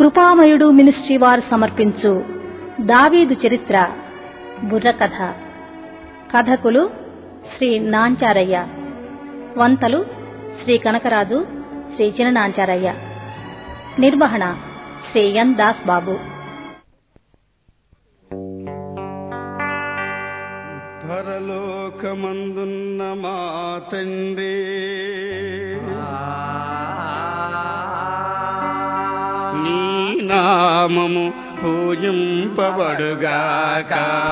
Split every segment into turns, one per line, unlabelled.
కృపామయుడు ministry వారు సమర్పించు దావీదు చరిత్ర బుర్రకథ కథకులు శ్రీ నాంచారయ్య వంతలు శ్రీ కనకరాజు శ్రీ చిననాంచారయ్య నిర్వహణ శ్రీ ఎన్ దాస్ బాబు
పరలోకమందున్న మా తండ్రి నీ నామము పూజింపబడుగాక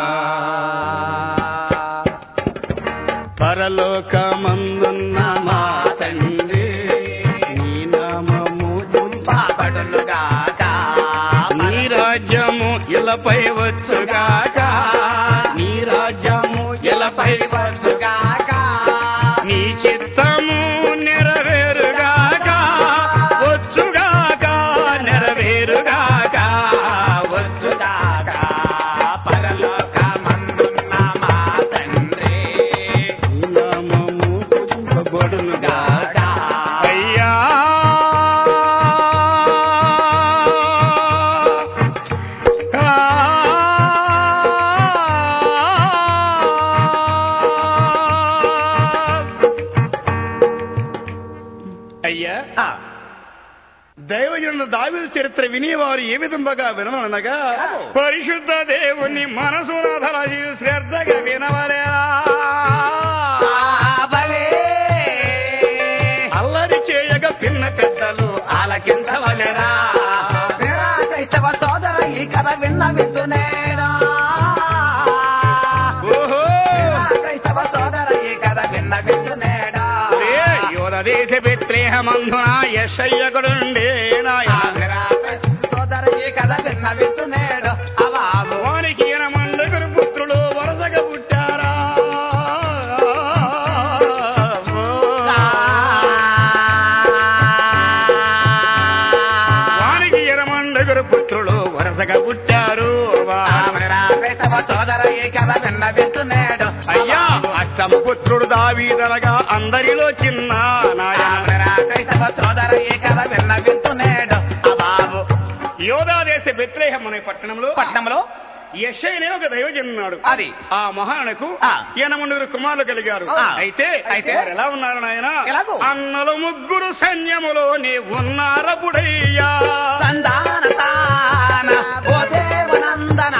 పరలోకమందున్న మా తండ్రి నీ నామము
పాపడులుగాక
నీ రాజ్యము ఇలపై వచ్చుగాక నీ రాజ్యము ఇలపై
వచ్చుగాక
నీ చిత్తము నెరవేరుగాక వచ్చుగాక నెరవేరుగాక
వచ్చుగాక పరలోకమందున్న మా తండ్రి
నీ నామము పూజింపబడునుగాక అయ్యా అయ్యా
ఆ,
దైవజనుల దావిల చరిత్ర వినేవారు ఏ విధంగా వినమనగా పరిశుద్ధ దేవుని మనసున ధరచి శ్రద్ధగా వినవలేరా
ఆవలే
అల్లరి చేయగా పిన్న పెద్దలు
ఆలకించవలెరా విరా క్రైస్తవ సోదర ఈ కథ విన్న వింటునేనా
ఓహో
క్రైస్తవ సోదర ఈ కథ విన్న వింటునేడా
ఏ యోధ దేశ వ్యతిరేకమందున యశయ్యకుడుండే
విరా క్రైస్తవ సోదర ఈ కథ విన్న వింటునేడు అవాబు
వానికి మండుగురు పుత్రులు వరసగా పుట్టారా వానికి ఎరమండుగురు పుత్రులు వరసగా పుట్టారు
విరా క్రైస్తవ సోదర ఈ కథ విన్న వింటునేడు
అయ్యా అష్టమ పుత్రుడు దావీదనగా అందరిలో చిన్న నాయన
క్రైస్తవ సోదర ఈ కథ విన్న వింటునేడు అబాబు
యోధా దేశ బెత్లేహం అనే పట్టణంలో
పట్నంలో
యశయ్యనే ఒక దైవజనున్నాడు
అది.
ఆ మహానకు
ఆ.
ఎనమండుగురు కుమారులు కలిగారు
ఆ.
అయితే
అయితే?
వారు ఎలా ఉన్నారు నాయన
ఎలాగో?
అన్నలు ముగ్గురు సైన్యములోనే ఉన్నారపుడయ్యా
సందాన తాన ఓ దేవనందన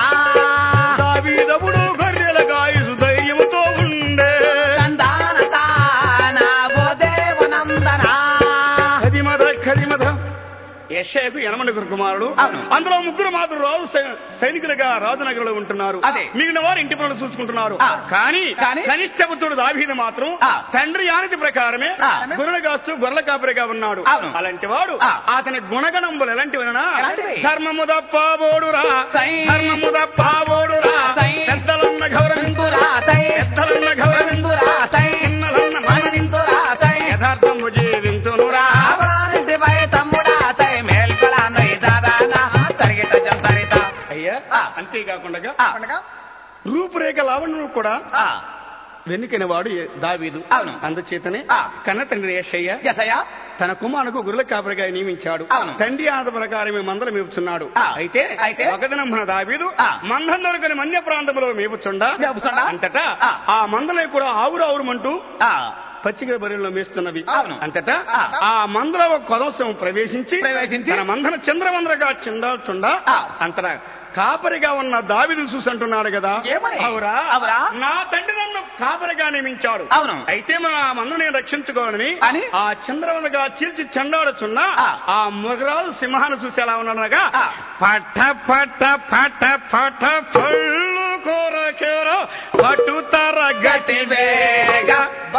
దావీదపుడు గొర్రెల గాయసు ధైర్యముతో ఉండే
సందాన తాన ఓ దేవనందన
ఖదిమద ఖదిమద యశయ్యకు ఎనమండుగురు కుమారుడు
అవును.
అందులో ముగ్గురు మాత్రం రాజు సై- సైనికులుగా రాజనగరంలో ఉంటున్నారు
అదే.
మిగిలిన వారు ఇంటి పనులు చూసుకుంటున్నారు
ఆ.
కానీ
కానీ?
కనిష్ట పుత్రుడు దావీదు మాత్రం
ఆ.
తండ్రి ఆనతి ప్రకారమే
ఆ.
గొర్రెలు కాస్తూ గొర్రెల కాపరిగా ఉన్నాడు
అవును.
అలాంటి వాడు
ఆ.
అతని గుణగణములు ఎలాంటివైనా
ఎలాంటివి?
ధర్మము తప్పాబోడురా
సై.
ధర్మము తప్పాబోడురా
సై.
పెద్దలన్న గౌరవింతురా
రాతై
పెద్దలన్న గౌరవింతురా
రాతై
చిన్నలన్న మానవింతురా
రాతై
యథార్థము జీవించునురా
ఆవరానింటి బయ తమ్ముడా తై మేల్పడాను ఇదాదానా తరిగిట జంతరిత
అయ్యా
ఆ.
అంతేకాకుండా
ఆ.
రూపురేఖ లావణ్యం కూడా
ఆ.
వెనుకైన వాడు ఏ- దావీదు
అవును.
అందుచేతనే
ఆ.
కన్న తండ్రి యశయ్య
యెషయా
తన కుమారుకు గురుల కాపరిగా నియమించాడు
అవును.
తండ్రి ఆద ప్రకారమే మందలు మేపుచున్నాడు
ఆ.
అయితే
అయితే?
ఒకదినమున దావీదు
ఆ.
మందం దొరకని మన్య ప్రాంతంలో మేపుచుండా
మేపుచుండా?
అంతటా
ఆ.
ఆ మందలే కూడా ఆవురు ఆవురమంటూ
ఆ.
పచ్చిక బరిలో మేస్తున్నవి
అవును.
అంతటా
ఆ.
ఆ మందల ఒక కొదవసం ప్రవేశించి
ప్రవేశించి
తన మందన చంద్రవందరగా చిండాల్చుండా
ఆ.
అంతటా కాపరిగా ఉన్న దావిదు చూసంటున్నాడు కదా
ఏమని?
అవురా
అవురా?
నా తండ్రి నన్ను కాపరిగా నియమించాడు
అవును.
అయితే మన ఆ మందు నేను రక్షించుకోవాలని
అని?
ఆ చంద్రవందగా చీల్చి చెండాడుచున్న
ఆ.
ఆ మృగరాజు సింహాన్ని చూసి ఎలా ఉన్నాడనగా
ఆ.
పట పట పట పట పళ్ళు కోరకేర పటు తర గటి
వేగ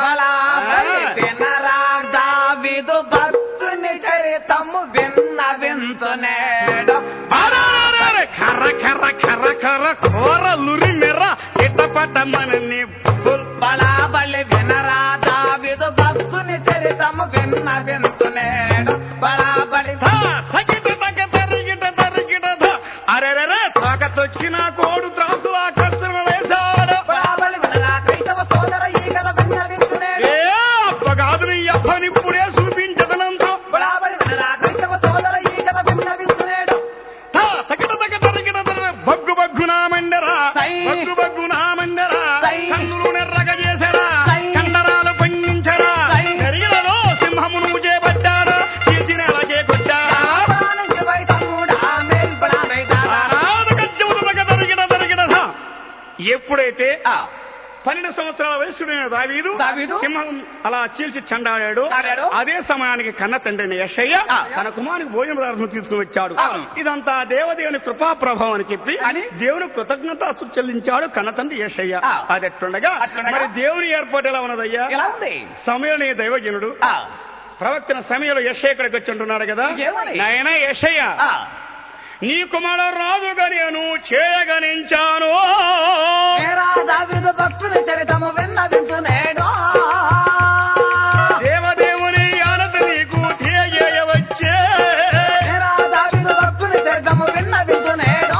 దావిదు భక్తుని చరితము విన్న వింతునేడు
అరెరెరెరె! కర్ర కర్ర కర్ర కర్ర కోరలురి మెర్ర ఇటపట మన నిప్పుల్
బలాబలి వినరా దావిదు భక్తుని చరితము విన్న వింతునేడు బలాబలి
థా, తగిట తగ తరిగిట తరిగిట థ. అరెరెరె తాకతొచ్చిన కోడు త్రాసులా కర్తన వేశాడు
బలాబలి వినరా క్రైస్తవ సోదర ఈ కథ విన్న వింతునేడు
ఏ అప్పగాదు నీ అప్పనిప్పుడే చూపించదనంతో
బలాబలి వినరా క్రైస్తవ సోదర ఈ కథ విన్న వింతునేడు
పన్నెండు సంవత్సరాల వయసుడైన దావీదు
దావీదు
సింహం అలా చీల్చి చండాడాడు
ఆడాడు.
అదే సమయానికి కన్న తండ్రిని యశయ్య
ఆ.
తన కుమారునికి భోజన పదార్థం తీసుకుని వచ్చాడు
అవును.
ఇదంతా దేవదేవుని కృపా ప్రభావం అని చెప్పి
అని?
దేవుని కృతజ్ఞత చెల్లించాడు కన్న తండ్రి యశయ్య
ఆ.
అది ఎట్లుండగా
అట్లుండగా?
మరి దేవుని ఏర్పాటు ఎలా ఉన్నదయ్యా
ఎలా ఉంది
సమయంలో దైవజనుడు
ఆ,
ప్రవక్తన సమయంలో యశయ్య ఇక్కడికి వచ్చి అంటున్నాడు కదా
ఏమని?
నాయన యశయ్య
ఆ,
నీ కుమారుడు రాజుగా నేను చేయగనించాను
మేరా దావీదు భక్తుని చరితము విన్నవించు నేడు
దేవదేవుని ఆనత నీకు తెలియవచ్చే
మేరా దావీదు భక్తుని చరితము విన్నవించు నేడు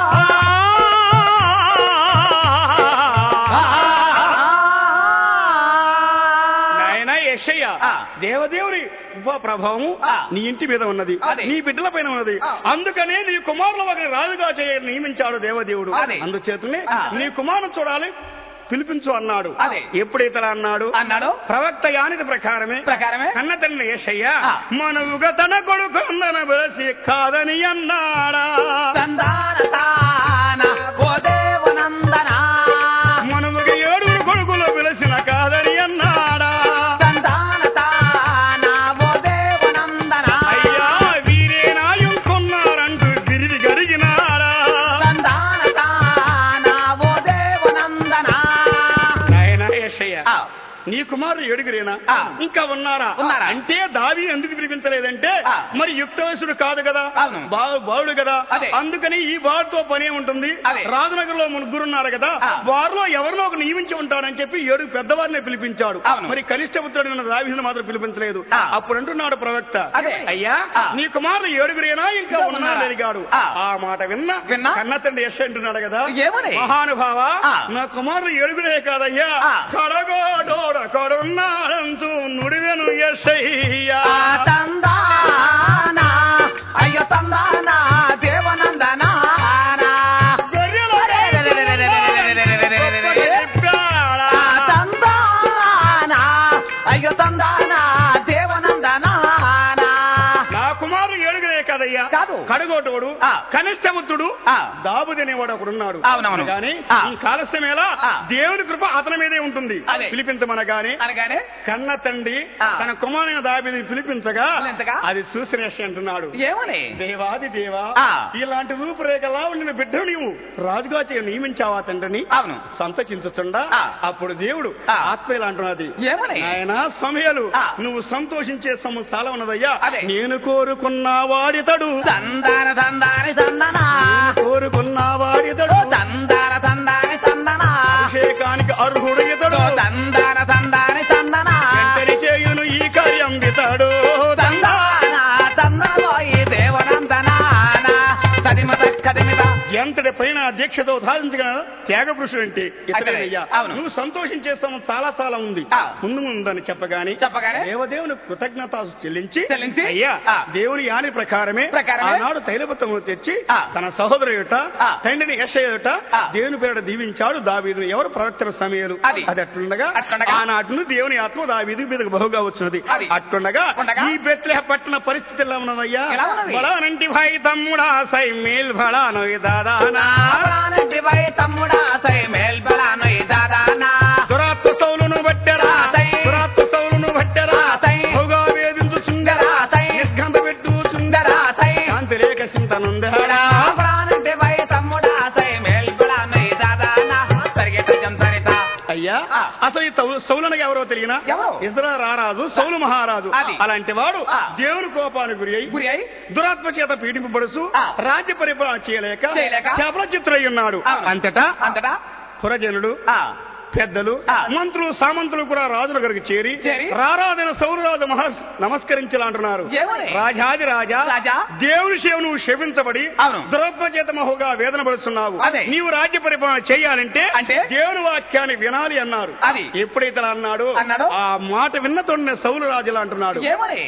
నాయన యశయ్య
ఆ.
దేవదేవుని ఉప ప్రభావము
ఆ.
నీ ఇంటి మీద ఉన్నది
అదే.
నీ బిడ్డల పైన ఉన్నది
ఆ.
అందుకనే నీ కుమారులు ఒకరి రాజుగా చేయ నియమించాడు దేవదేవుడు
అదే.
అందుచేతనే
ఆ.
నీ కుమారుని చూడాలి పిలిపించు అన్నాడు
అదే.
ఎప్పుడైతే అలా అన్నాడు
అన్నాడు
ప్రవక్త యానిది ప్రకారమే
ప్రకారమే
కన్న తండ్రి యేసయ్య
ఆ.
మనవుగా తన కొడుకు అందన బలసి కాదని అన్నాడా
సందాన తాన ఓ దేవనందన
మనవుగా ఏడుగురు కొడుకులు పిలిచిన కాదని అన్నాడా
సందాన తాన ఓ దేవనందన
అయ్యా వీరే నాయుకున్నారంటూ తిరిగి గడిగినాడా
సందాన తాన ఓ దేవనందన
నాయన యేసయ్య
ఆ.
నీ కుమారుడు ఏడుగురేనా
ఆ.
ఇంకా ఉన్నారా
ఉన్నారా?
అంటే దావి ఎందుకు పిలిపించలేదంటే
ఆ.
మరి యుక్త వయసుడు కాదు కదా
అవును.
బా- బాలుడు కదా
అదే.
అందుకని ఈ బాలుతో పనే ఉంటుంది
అదే.
రాజనగర్ లో ముగ్గురు ఉన్నారు కదా
ఆ.
వారిలో ఎవరినో ఒక నియమించి ఉంటాడని చెప్పి ఏడు పెద్దవారిని పిలిపించాడు
అవును.
మరి కనిష్ట పుత్రుడు దావిని మాత్రం పిలిపించలేదు
ఆ.
అప్పుడు అంటున్నాడు ప్రవక్త
అదే.
అయ్యా
ఆ.
నీ కుమారులు ఏడుగురేనా ఇంకా
ఇంకా
ఉన్నారని
ఉన్నారా?
అడిగాడు
ఆ.
ఆ మాట విన్నా
విన్నా?
కన్న తండ్రి యశ్ అంటున్నాడు కదా
ఏమని?
మహానుభావ
ఆ.
నా కుమారులు ఏడుగురే కాదయ్యా
ఆ.
కడగోడోడ కొడున్నారంచు నుడివెను యశయ్యా
ఆ తందాన అయ్యో తందాన దేవనందన ఆ తందాన అయ్యో తందాన దేవనందన
నా కుమారుడు ఏడుగురే కదయ్యా
కాదు.
కడగోటోడు
ఆ.
కనిష్టముత్తుడు
ఆ.
దాబుదనేవాడు ఒకడున్నాడు
అవునవును.
కానీ
ఆ.
ఈ కాలస్యమేలా
ఆ.
దేవుని కృప అతని మీదే ఉంటుంది
అదే.
పిలిపించమనగానే
అనగానే
కన్న తండ్రి
ఆ.
తన కుమారుని దాబిని పిలిపించగా
పిలిపించగా?
అది చూసిన యశ అంటున్నాడు
ఏమని
దేవాది దేవా
ఆ.
ఇలాంటి రూపురేఖలా ఉండిన బిడ్డను నీవు రాజుగా చేయ నియమించావా తండ్రిని
అవును
సంతోషించుచుండా
ఆ.
అప్పుడు దేవుడు
ఆ.
ఆత్మ ఇలా అంటున్నది
ఏమని
ఆయన సమయాలు
ఆ.
నువ్వు సంతోషించే సమయం చాలా ఉన్నదయ్యా
అదే.
నేను కోరుకున్న వాడితడు
తందాన తందాని తందన
కోరుకున్న వాడితడు
తందాన తందాని తందన
అభిషేకానికి అర్హుడు ఇతడు
తందాన తందాని తందన
వెంటనే చేయును ఈ కార్యం ఇతడు
తందాన తందనలోయి దేవనందన కదిమత కదిమిత
ఎంతటి పైన దీక్షతో సాధించగల త్యాగ పురుషుడు అంటే ఇతడయ్యా
అదే, అవును.
నువ్వు సంతోషించే సమయం చాలా చాలా ఉంది
ఆ.
ముందు ముందని చెప్పగాని
చెప్పగానే?
దేవదేవుని కృతజ్ఞత చెల్లించి
చెల్లించి?
అయ్యా
ఆ.
దేవుని యాని ప్రకారమే
ప్రకారమే?
ఆనాడు తైలపత్తము తెచ్చి
ఆ.
తన సహోదరుట
ఆ.
తండ్రిని యశయుట
ఆ.
దేవుని పేరు దీవించాడు దావీదుని ఎవరు ప్రవక్తన సమయాలు
అది.
అది అట్లుండగా
అట్లుండగా?
ఆనాటి దేవుని ఆత్మ దావీదు మీదకు బహుగా వచ్చినది
అది.
అట్లుండగా
ఉండగా?
ఈ బెత్లెహ పట్టణ పరిస్థితి ఎలా ఉన్నదయ్యా
ఎలా ఉన్నది?
బడానంటి భాయ్ తమ్ముడా సై మేల్ బడా నోయ్ దాదానా
ప్రాణివై తమ్ముడా సై మేల్బలాను దాదానా
దురాత్మ సౌలును బట్టెరా
రాతై.
దురాత్మ సౌలును బట్టెరా
రాతై.
బహుగా వేధించు సుందర
రాతై.
నిర్గంధ పెట్టు సుందర
రాతై.
శాంతి లేక చింతనుందరా
ప్రాణివై తమ్ముడా సై మేల్బలాను దాదానా సరిగెట జంతరిత
అయ్యా
ఆ.
అసలు ఈ తౌ- సౌలనగా ఎవరో తెలియనా
ఎవరు?
ఇజ్రా రారాజు సౌలు మహారాజు
అది.
అలాంటి వాడు
ఆ.
దేవుని కోపానికి గురి అయి
గురి అయి
దురాత్మ చేత పీడింపబడుచు
ఆ.
రాజ్య పరిపాలన చేయలేక
చేయలేక
చేపల చిత్రై ఉన్నాడు
అవును.
అంతటా
అంతటా
పురజనుడు
ఆ,
పెద్దలు
ఆ.
మంత్రులు సామంతులు కూడా రాజుల దగ్గరికి చేరి
చేరి?
రారాజైన సౌరరాజు మహా నమస్కరించాలంటున్నారు
ఏమని?
రాజాది రాజా
రాజా?
దేవుని సేవ నువ్వు శపించబడి
అవును.
దురత్మ చేత మహుగా వేదన పడుతున్నావు
అదే.
నీవు రాజ్య పరిపాలన చేయాలంటే
అంటే?
దేవుని వాక్యాన్ని వినాలి అన్నారు
అది.
ఎప్పుడైతే అలా అన్నాడు
అన్నాడు?
ఆ మాట విన్న తోడనే సౌలు రాజులా అంటున్నాడు
ఏమని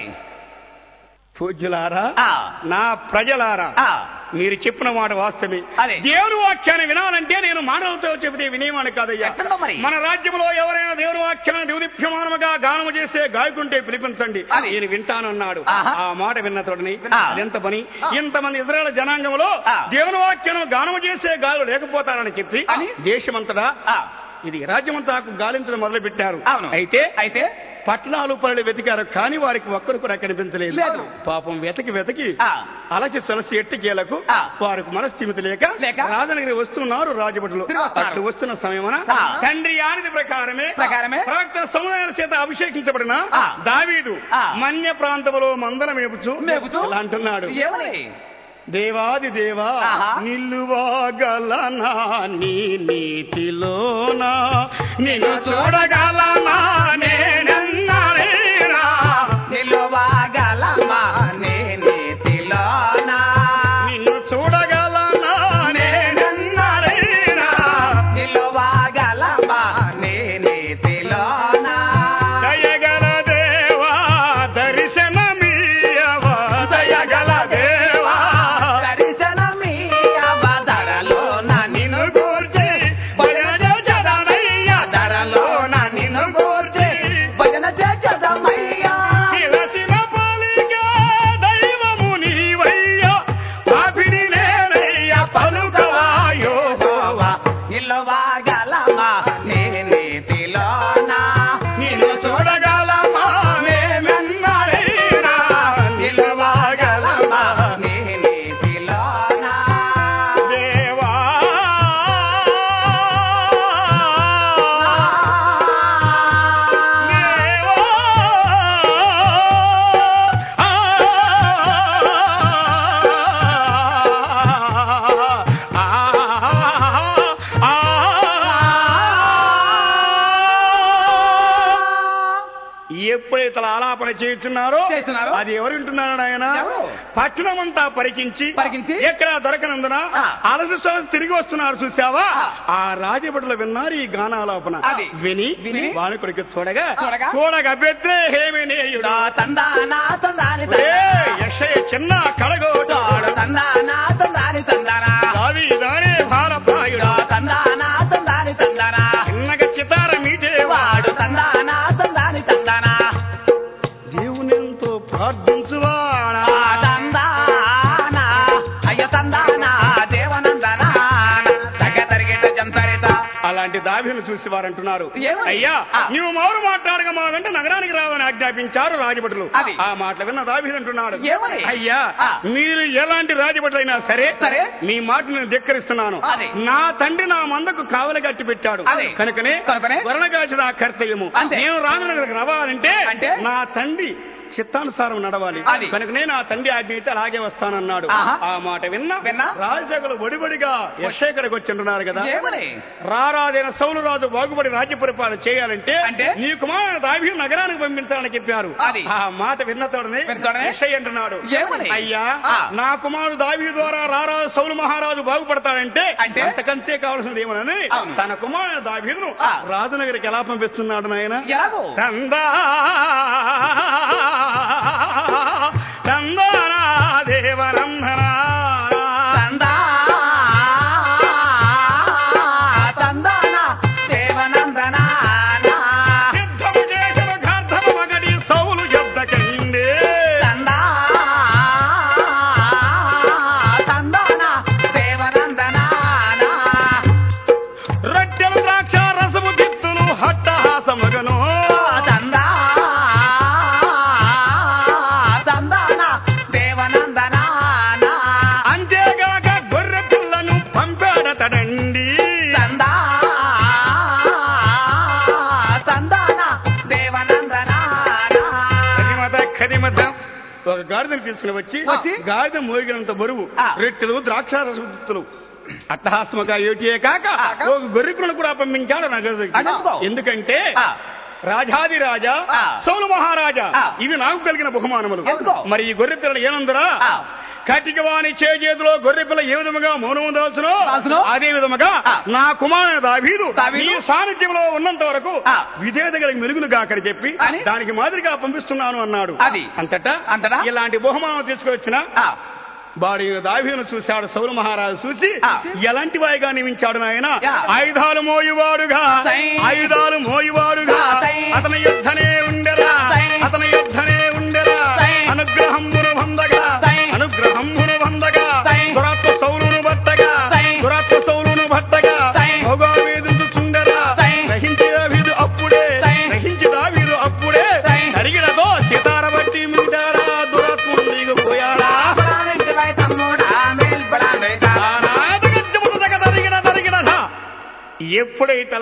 పూజ్యులారా
ఆ.
నా ప్రజలారా
ఆ,
మీరు చెప్పిన మాట వాస్తవమే
అదే.
దేవుని వాక్యాన్ని వినాలంటే నేను మాటలతో చెబితే వినేవాని కాదయ్యా
ఎక్కడో మరి?
మన రాజ్యంలో ఎవరైనా దేవుని వాక్యాన్ని దివ్యమానముగా గానము చేసే గాయకుంటే పిలిపించండి
అది.
నేను వింటానన్నాడు
ఆహా.
ఆ మాట విన్న తోడని
ఆ.
ఎంత పని
ఆ.
ఇంతమంది ఇజ్రాయల్ జనాంగంలో
ఆ.
దేవుని వాక్యాన్ని గానము చేసే గాలు లేకపోతారని చెప్పి
అని?
దేశమంతటా
ఆ.
ఇది రాజ్యమంతాకు గాలించడం మొదలు పెట్టారు
అవును.
అయితే
అయితే
పట్టణాలు పనులు వెతికారు కానీ వారికి ఒక్కరు కూడా కనిపించలేదు
లేదు.
పాపం వెతకి వెతకి
ఆ.
అలచి సొలసి ఎట్టికేలకు
ఆ.
వారికి మనస్థిమితి లేక
లేక?
రాజనగిరి వస్తున్నారు రాజభటులు
తిరిగి వస్తున్నారు.
అట్లు వస్తున్న సమయమున
ఆ.
తండ్రి ఆనిది ప్రకారమే
ప్రకారమే?
ప్రవక్త సముదాయాల చేత అభిషేకించబడిన
ఆ.
దావీదు
ఆ.
మన్య ప్రాంతములో మందల మేపుచు
మేపుచూ?
ఇలా అంటున్నాడు
ఏమని
దేవాది దేవా
ఆహా.
నిల్లువాగలనా నీ నీతిలోనా నిన్ను చూడగలనా నేనన్నానేనా
నిలువగలమా నీ నీతిలోనా
నిన్ను చూడగలనా నేనన్నానేనా
నిలువగలమా నీ నీతిలోనా
దయగల దేవా దర్శనమీయవా దయగల దేవా
దర్శనమీయవ ధరలోన నిన్ను గూర్చి భజన చేసదమయ్యా ధరలోన నిన్ను గూర్చి భజన చేసదమయ్యా
పిలచిన పలిగా దైవము నీవయ్యా పాపిని నేనయ్యా పలుకవా యెహోవా
నిలువగలమా నీ నీతిలోనా
నిన్ను చూడగలమా మేమెన్నాడైనా నిలవగలమా
నీ నీతిలోనా
దేవా దేవా ఎప్పుడైతే అలా ఆలాపన చేస్తున్నారో
చేస్తున్నారో?
అది ఎవరు వింటున్నారు ఆయన
ఎవరు?
పట్టణమంతా పరికించి
పరికించి?
ఎక్కడ దొరకనందున
ఆ.
అలసి సొలసి తిరిగి వస్తున్నారు చూసావా
ఆ.
ఆ రాజభటులు విన్నారు ఈ గానాలాపన
అది.
విని
విని?
వాణికుడికి చూడగా
చూడగా?
చూడగా బెత్తే హేమినేయుడు
తందానా తందాని
ఒరే,
తందానా
యెషయ చిన్న కడగోటాడు
తందానా తందాని తందానా
దావి దానే బాలప్రాయుడు
తందానా తందాని తందానా
చిన్నగా చితార మీటేవాడు
వాడు తందానా తందాని తందానా
దేవునెంతో ప్రార్థించువాడా
ఆ తందానా అయ్య తందానా దేవనందనా తగ్గ తరిగేట జంతరిత
అలాంటి దావిని చూసి వారు అంటున్నారు
ఏమని?
అయ్యా
ఆ.
నువ్వు మారు మాట్లాడగా మా వెంట నగరానికి రావని ఆజ్ఞాపించారు రాజభటులు
అది.
ఆ మాటలు విన్న దావి అంటున్నాడు
ఏమని?
అయ్యా
ఆ.
మీరు ఎలాంటి రాజభటులైనా సరే
సరే.
మీ మాట నేను ధిక్కరిస్తున్నాను
అది.
నా తండ్రి నా మందకు కావలి కట్టి పెట్టాడు
అది.
కనుకనే
కనుకనే?
వరణగాచి నా కర్తవ్యము
అంతే.
నేను రాజనగరకు రావాలంటే
అంటే?
నా తండ్రి చిత్తానుసారం నడవాలి
అది.
కనుకనే నా తండ్రి ఆజ్ఞ అయితే అలాగే వస్తానన్నాడు
ఆహా.
ఆ మాట విన్నా
విన్నా?
రాజశేఖరు ఒడిబడిగా యశేఖరకు వచ్చింటున్నారు కదా
ఏమని
రారాజైన సౌలు రాజు బాగుపడి రాజ్య పరిపాలన చేయాలంటే
అంటే?
నీ కుమారుడు దావి నగరానికి పంపించాలని చెప్పారు
అది.
ఆ మాట విన్నతోడనే
విన్నతోడనే?
యెషయి అంటున్నాడు
ఏమని?
అయ్యా
ఆ.
నా కుమారుడు దావి ద్వారా రారాజు సౌలు మహారాజు బాగుపడతాడంటే
అంటే?
అంతకంతే కావాల్సింది ఏమనని
అవును.
తన కుమారుడు దావీదును
ఆ.
రాజునగరికి ఎలా పంపిస్తున్నాడు నాయన
ఎలాగో
తందా తందానా దేవనందనా
తందా తందాన దేవనందనా
సిద్ధము చేసిన గార్ధము మగడి సౌలు యొద్దకైందే.
తందా తందాన దేవనందనా
రొట్టెల ద్రాక్ష రసము దిత్తును హట్టహాసమగను
తందా తందాన దేవనందనా
అంతేగాక గొర్రె పిల్లను పంపాడతడండి
తందా తందాన దేవనందనా
కదిమత కదిమత ఒక గాడిదను తీసుకుని వచ్చి
వచ్చి?
గాడిద మోగినంత బరువు
ఆ.
రెట్టెలు ద్రాక్ష రసముత్తులు అట్టహాసముగా ఏటియే కాక
ఆ.
ఒక గొర్రె పిల్లను కూడా పంపించాడు నగరికి
అదెందుకో?
ఎందుకంటే
ఆ.
రాజాది రాజా
ఆ.
సౌలు మహారాజా
ఆ.
ఇవి నాకు కలిగిన బహుమానములు
ఎందుకో?
మరి ఈ గొర్రె పిల్లలు ఏనందురా
ఆ.
కటికవాణి చేతిలో గొర్రె పిల్ల ఏ విధముగా మౌనం దాల్చునో
దాల్చునో?
అదే విధముగా
ఆ.
నా కుమారుడు దావీదు
దావీదు?
నీ సాన్నిధ్యంలో ఉన్నంత వరకు
ఆ.
విధేయత కలిగి మెరుగులుగా అక్కడ చెప్పి
అని?
దానికి మాదిరిగా పంపిస్తున్నాను అన్నాడు
అది.
అంతటా
అంతటా?
ఇలాంటి బహుమానం తీసుకొచ్చిన
ఆ,
వాడి దావీను చూశాడు సౌలు మహారాజు చూసి
ఆ.
ఎలాంటి వాయిగా నియమించాడు నాయన
యా.
ఆయుధాలు మోయువాడుగా
సై.
ఆయుధాలు మోయువాడుగా
సై.
అతని యుద్ధనే ఉండరా
సై.
అతని యుద్ధనే ఉండరా
సై.
అనుగ్రహమును పొందగా
సై.
అనుగ్రహమును పొందగా
సై.
దురాత్మ సౌలును భట్టగా
సై.
దురాత్మ సౌలును భట్టగా
సై.
భోగా వేధించుచుండరా
సై.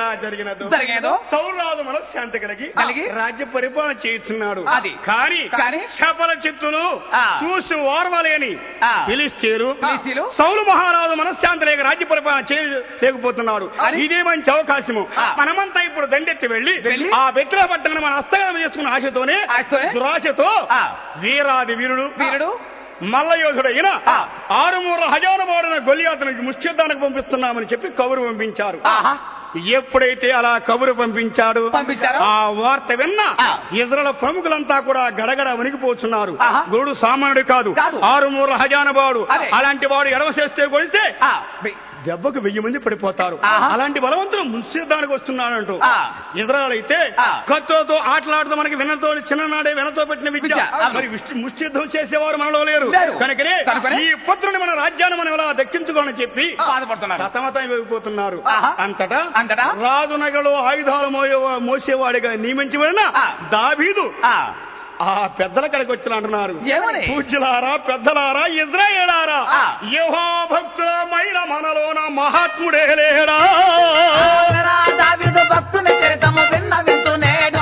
జరిగినదో
జరిగేదో
సౌరాజు మనశ్శాంతి కలిగి
కలిగి
రాజ్య పరిపాలన చేస్తున్నాడు
అది.
కానీ
కానీ
శపల చిత్తులు
ఆ.
చూసి ఓర్వలేని
ఆ.
ఫిలిస్తీరు
ఫిలిస్తీన్లు
సౌలు మహారాజు మనశ్శాంతి లేక రాజ్య పరిపాలన చేయలేకపోతున్నారు
అని?
ఇదే మంచి అవకాశము
ఆ.
మనమంతా ఇప్పుడు దండెత్తి వెళ్ళి
వెళ్ళి?
ఆ బెత్తిల పట్టణం మన హస్తగతం చేసుకున్న ఆశతోనే
ఆశతోనే?
దురాశతో
ఆ.
వీరాది వీరుడు
వీరుడు
మల్లయోధుడైన
ఆ.
ఆరుమూర హజానబాడున గొల్లియాతనికి ముష్టిద్దానికి పంపిస్తున్నామని చెప్పి కబురు పంపించారు
ఆహా
ఎప్పుడైతే అలా కబురు పంపించాడు
పంపించారు?
ఆ వార్త విన్న
ఆ.
ఇతరుల ప్రముఖులంతా కూడా గడగడ వణికిపోతున్నారు
ఆహా.
గురుడు సామాన్యుడు కాదు
కాదు.
ఆరుమూర హజానబాడు
అదే.
అలాంటి వాడు ఎడవ చేస్తే కొడితే
ఆ, వె-
దెబ్బకు వెయ్యి మంది పడిపోతారు
ఆహా.
అలాంటి బలవంతుడు మున్సిద్ధానికి వస్తున్నాడంటూ
ఆ.
ఇతరాలైతే
ఆ.
కత్తులతో ఆటలాడుతూ మనకి వినతో చిన్ననాడే వినతో పెట్టిన విద్య
విద్య, అవును.
మరి విష్ణు- ముష్టియుద్ధం చేసేవారు మనలో లేరు
లేరు.
కనుకనే
కనుకనే
ఈ పుత్రుని మన రాజ్యాన్ని మనం ఎలా దక్కించుకోని చెప్పి
బాధపడుతున్నారు
సతమతం వెళ్ళిపోతున్నారు
ఆహా.
అంతటా
అంతటా?
రాజు నగలో ఆయుధాలు మోయే- మోసేవాడిగా నియమించబడిన
ఆ.
దావీదు
ఆ,
ఆ పెద్దల కడికి వచ్చి అంటున్నారు
ఏమని?
పూజ్యులారా పెద్దలారా ఇజ్రాయేలారా
ఆ.
యహో భక్తులమైన మనలోన మహాత్ముడే లేడా
ఆదరా దావీదు భక్తుని చరితము విన్న వింటునేడో.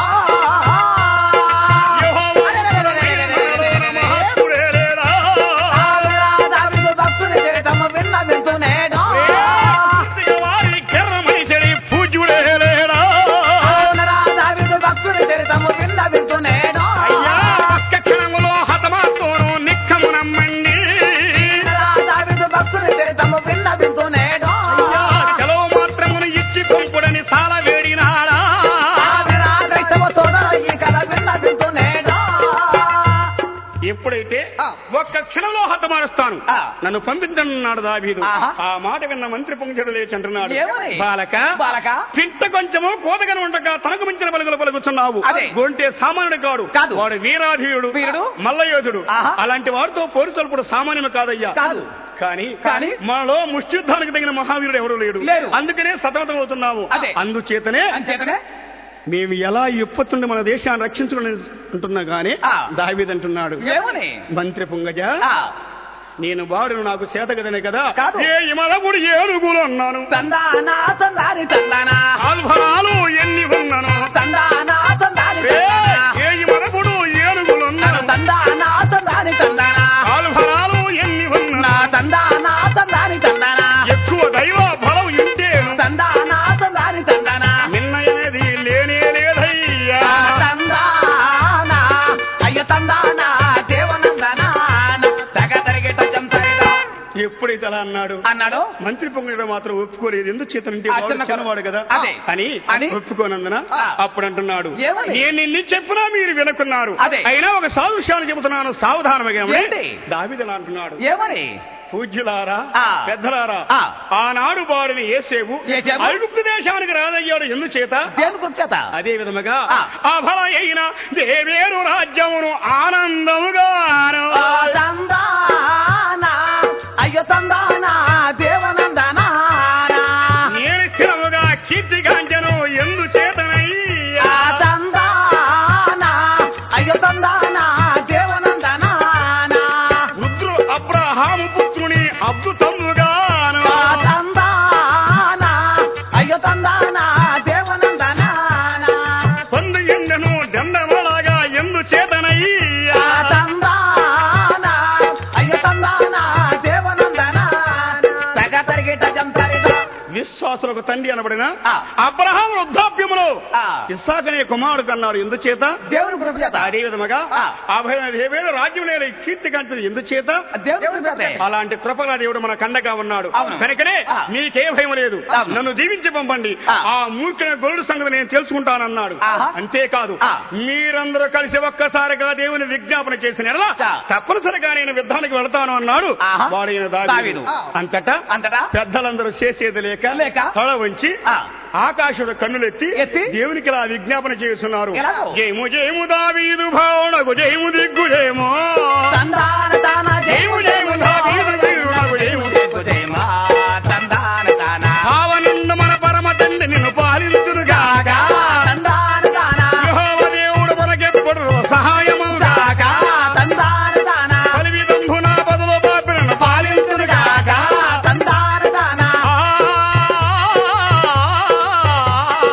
యెహోవా మనలోన మహాత్ముడే లేడా?
ఆదరా దావీదు భక్తుని చరితము విన్న వింటునేడో.
పూర్తిగా వారి కెర్రమనిషిని పూజ్యుడే లేడా?
ఆదరా దావీదు భక్తుని చరితము విన్న వింటునేడో.
అయ్యా ఒక్క క్షణములో హతమార్తోను నిక్కము నమ్మండి
ఆదరా దావీదు భక్తుని చరితము విన్న వింటునేడో.
అయ్యా సెలవు మాత్రమును ఇచ్చి పంపుడని చాలా వేడినాడా
ఆదరా క్రైస్తవ సోదర ఈ కథ విన్న వింటునేడో.
ఎప్పుడైతే
ఆ.
ఒక్క క్షణంలో హతమారుస్తాను
ఆ.
నన్ను పంపించనున్నాడు దావీదు
ఆహా.
ఆ మాట విన్న మంత్రి పొంగిచడు లేచి అంటున్నాడు
ఏమని?
బాలక
బాలక?
పింట కొంచెము కోతగను ఉండక తనకు మించిన పలుకులు పలుకుతున్నావు
అదే.
గొంటే సామాన్యుడు కాడు
కాదు.
వాడు వీరాధీయుడు
వీరుడు?
మల్లయోధుడు
ఆహా.
అలాంటి వారితో పోరు చల్పుడు సామాన్యుడు కాదయ్యా
కాదు.
కానీ
కానీ?
మనలో ముష్టియుద్ధానికి తగిన మహావీరుడు ఎవరు లేడు
లేరు.
అందుకనే సతమతం అవుతున్నాము
అదే.
అందుచేతనే
అంచేతనే
మేము ఎలా ఇప్పతుండి మన దేశాన్ని రక్షించుకుని అంటున్నా గానీ
ఆ.
దావీదంటున్నాడు
ఏమని
మంత్రి పొంగజ
ఆ,
నేను వాడును నాకు చేతగదనే కదా
కాదు.
ఏ ఇమలగుడు ఏనుగులు అన్నాను
తందానా తందాని తందానా
ఆల్ఫరాలు ఎన్ని ఉన్నాను
తందానా తందాని
ఏ
తందానా
ఏ ఇమలగుడు ఏనుగులు అన్నాను
తందానా తందాని తందానా
ఆల్ఫరాలు ఎన్ని
నా
ఉన్నాను
తందానా తందాని తందానా
ఎక్కువ దైవ బలం ఇంటేను
తందానా తందాని తందానా
నిన్నయనేది లేనే లేదయ్యా
నా తందానా అయ్య తందానా దేవనందనా తగ తరిగేట జంతరిదా
ఎప్పుడైతే అలా అన్నాడు
అన్నాడు
మంత్రి పొంగడు మాత్రం ఒప్పుకోలేదు ఎందుకు చేతనంటే
ఆ
వాడు
చిన్న
చిన్నవాడు కదా
అదే.
అని
అని?
ఒప్పుకోనందున
ఆ.
అప్పుడు అంటున్నాడు
ఏమని?
నేను ఇన్ని చెప్పినా మీరు వినుకున్నారు
అదే.
అయినా ఒక సాదృశ్యాన్ని చెబుతున్నాను సావధానమగా
ఏంటి?
దావిదలా అంటున్నాడు
ఏమని
పూజ్యులారా
ఆ.
పెద్దలారా
ఆ.
ఆనాడు వాడిని ఏసేవు
ఏసేవు?
ఐగుప్తు దేశానికి రాదయ్యాడు ఎందుచేత
దేని గుర్చేత
అదే విధముగా
ఆ.
అభల అయిన దేవేరు రాజ్యమును ఆనందముగాను
తందానా అయ్యో తందానా దేవనందనా
నేను స్థిరముగా కీర్తిగాంచను ఎందు చేతనయ్యా
తందానా అయ్యో తందానా దేవనందనా
రుద్రు అబ్రహాము పుత్రుని అద్భుతముగాను
తందానా అయ్యో తందానా దేవనందనా
పొందు ఎండను దండమలాగా ఎందు చేతనయ్యా
తందానా అయ్యో తందానా దేవనందనా తగ తరిగిట జంతరిదా
విశ్వాసులకు తండ్రి అనబడిన
ఆ.
అబ్రహాం వృద్ధాప్యములో
ఆ.
ఇస్సాకనే కుమారుడు కన్నాడు ఎందుచేత
దేవుని కృప చేత
అదే విధముగా
ఆ.
అభయ దేవేల రాజ్యం నేల కీర్తి కంటది ఎందుచేత
దేవుని కృప చేత
అలాంటి కృపగా దేవుడు మన కండగా ఉన్నాడు
అవును.
కనుకనే
ఆ.
నీకే భయం లేదు
అవును.
నన్ను దీవించి పంపండి
ఆ.
ఆ మూర్ఖ గొరుడు సంగతి నేను తెలుసుకుంటానన్నాడు
ఆహా.
అంతేకాదు
ఆ.
మీరందరూ కలిసి ఒక్కసారిగా దేవుని విజ్ఞాపన చేసిన ఎడల
ఆ.
తప్పనిసరిగా నేను యుద్ధానికి వెళతాను అన్నాడు
ఆహా.
వాడైన
దావీదు.
దావీదు అంతటా
అంతటా
పెద్దలందరూ చేసేది లేక
లేక
తల వంచి
ఆ.
ఆకాశుడు కన్నులెత్తి
ఎత్తి
దేవునికి ఇలా విజ్ఞాపన చేస్తున్నారు
ఎలాగో?
జయము జయము దావీదు భావనకు జయము దిగ్గు జయము
తందాన తాన
జయము జయము దావీదు వీరునకు జయము దిగ్గు
జయమా తందాన తాన
భావనుండు మన పరమ తండ్రి నిన్ను పాలించురుగాక
తందాన తాన
యెహోవ దేవుడు మనకెప్పుడు సహాయముగా
తందాన తాన
బలివిదంభున బదులు పాపినను పాలించురుగాక
తందాన తాన
ఆ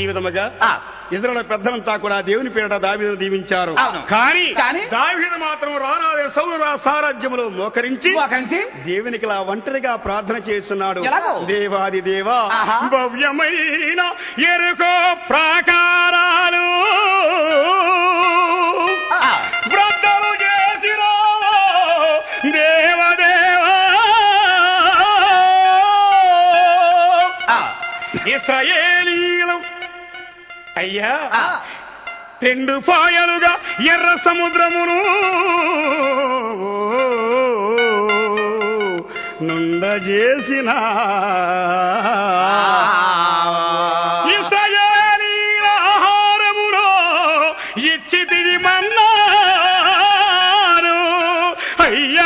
ఈ విధముగా
ఆ.
ఇజ్రాయల్ పెద్దలంతా కూడా దేవుని పేరిట దావీదును దీవించారు
అవును.
కానీ
కానీ?
దావీదు మాత్రం రారాదే సౌర సారాజ్యములో మోకరించి
ఒకరించి
దేవునికి ఇలా ఒంటరిగా ప్రార్థన చేస్తున్నాడు
ఎలాగో?
దేవాది దేవా
ఆహా.
భవ్యమైన ఎరుకో ప్రాకారాలు
ఆ.
బ్రద్దలు చేసిరా దేవదేవా
ఆ.
ఇస్రాయేలీలు అయ్యా
ఆ.
రెండు పాయలుగా ఎర్ర సముద్రమును నుండ చేసిన ఇస్రాయేలీల ఆహారములో ఇచ్చితివి మన్నాను అయ్యా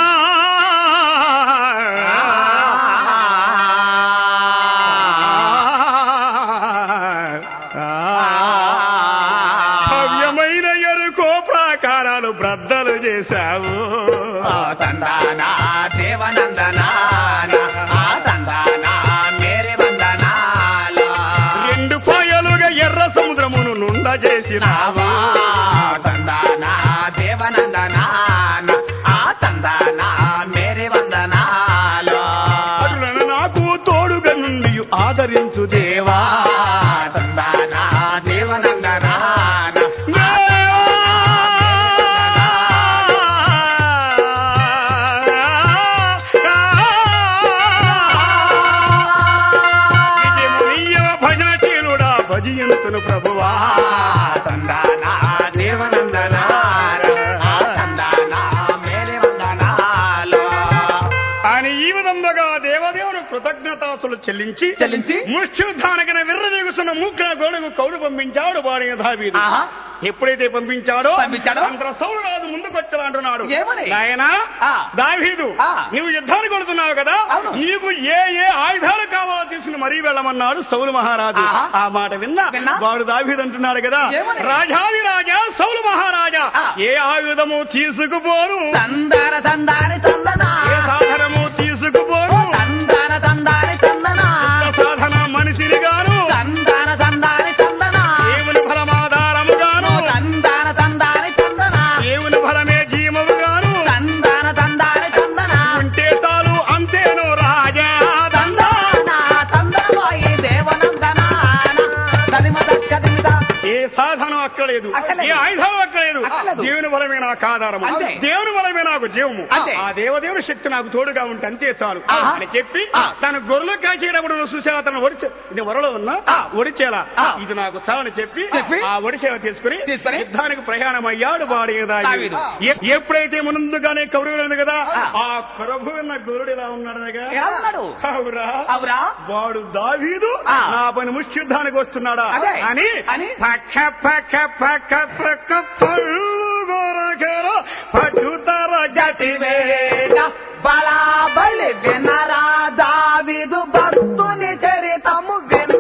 భవ్యమైన ఎరుకో ప్రాకారాలు బ్రద్దలు చేశావు
ఆ తందానా దేవనందనా ఆ తందానా మేరే వందనాలు
రెండు పాయలుగా ఎర్ర సముద్రమును నుండ చేసినావా
ఆ తందానా దేవనందనా ఆ తందానా మేరే వందనాలు
అటులను నాకు తోడుగా నుండి ఆదరించు దేవా
ఆ తందానా దేవనందనా
భజనశీలుడా భజయంతును ప్రభువా
తందానా దేవనందనా ఆ తందానా మేరే వందనాలు
అని ఈ విధంగా దేవదేవుడు కృతజ్ఞతాసులు చెల్లించి
చెల్లించి
ముష్యుద్ధానకిన విర్రవీగుతున్న మూక్ర గోడకు కౌడు పంపించాడు వారి దావీదు
ఆహా.
ఎప్పుడైతే పంపించాడో
పంపించాడో?
అంతర సౌలు రాజు ముందుకొచ్చలా అంటున్నాడు
ఏమని?
నాయనా
ఆ.
దావీదు
ఆ.
నువ్వు యుద్ధానికి వెళుతున్నావు కదా
అవును.
నీకు ఏ ఏ ఆయుధాలు కావాలో తీసుకుని మరీ వెళ్ళమన్నాడు సౌలు మహారాజు
ఆహా.
ఆ మాట విన్నా
విన్నా?
వాడు దావీదు అంటున్నాడు కదా
ఏమని?
రాజాది రాజా సౌలు మహారాజా
ఆ.
ఏ ఆయుధము తీసుకుపోను
తందార తందారి తందనా
ఏ సాధనము తీసుకుపోను
తందాన తందారి తందనా
యుద్ధ సాధన మనిషిని గాను
తందాన తందారి తందనా
దేవుని ఫలమాధారము గాను
తందాన తందారి తందనా
దేవుని ఫలమే జీవము గాను
తందాన తందారి తందనా
ఉంటే చాలు అంతేను రాజా
తందాన తందనమోయి దేవనందనా కదిమ కదిమిద
ఏ సాధనం అక్కలేదు
అక్కలేదు.
ఏ ఆయుధం అక్కలేదు
అక్కలేదు.
దేవుని బలమే నాకు ఆధారము
అంతే.
దేవుని బలమే నాకు జీవము
అంతే.
ఆ దేవదేవుని శక్తి నాకు తోడుగా ఉంటే అంతే చాలు
ఆహా.
అని చెప్పి
ఆ.
తన గొర్రెలు కాచేటప్పుడు చూసే అతను ఒడిచే ఇది వరలో ఉన్నా
ఆ.
ఒడిచేలా
ఆ.
ఇది నాకు చాలని చెప్పి
చెప్పి
ఆ ఒడిచేవ తీసుకుని
తీసుకుని
యుద్ధానికి ప్రయాణం అయ్యాడు వాడి
దావీదు.
ఎప్పుడైతే ముందుగానే కౌరవులు కదా
ఆ.
ఆ ప్రభు అన్న గురుడు ఎలా ఉన్నాడనగా
ఎలా ఉన్నాడు
అవురా
అవురా
వాడు దావీదు
ఆ.
నా పని ముష్యుద్ధానికి వస్తున్నాడా
అదే.
అని
అని?
పక్క పక్క పక్క పక్క పరుగొరగర పట్టుతర
గతివేగ బలాబలి వినరా దావిదు భక్తుని చరితము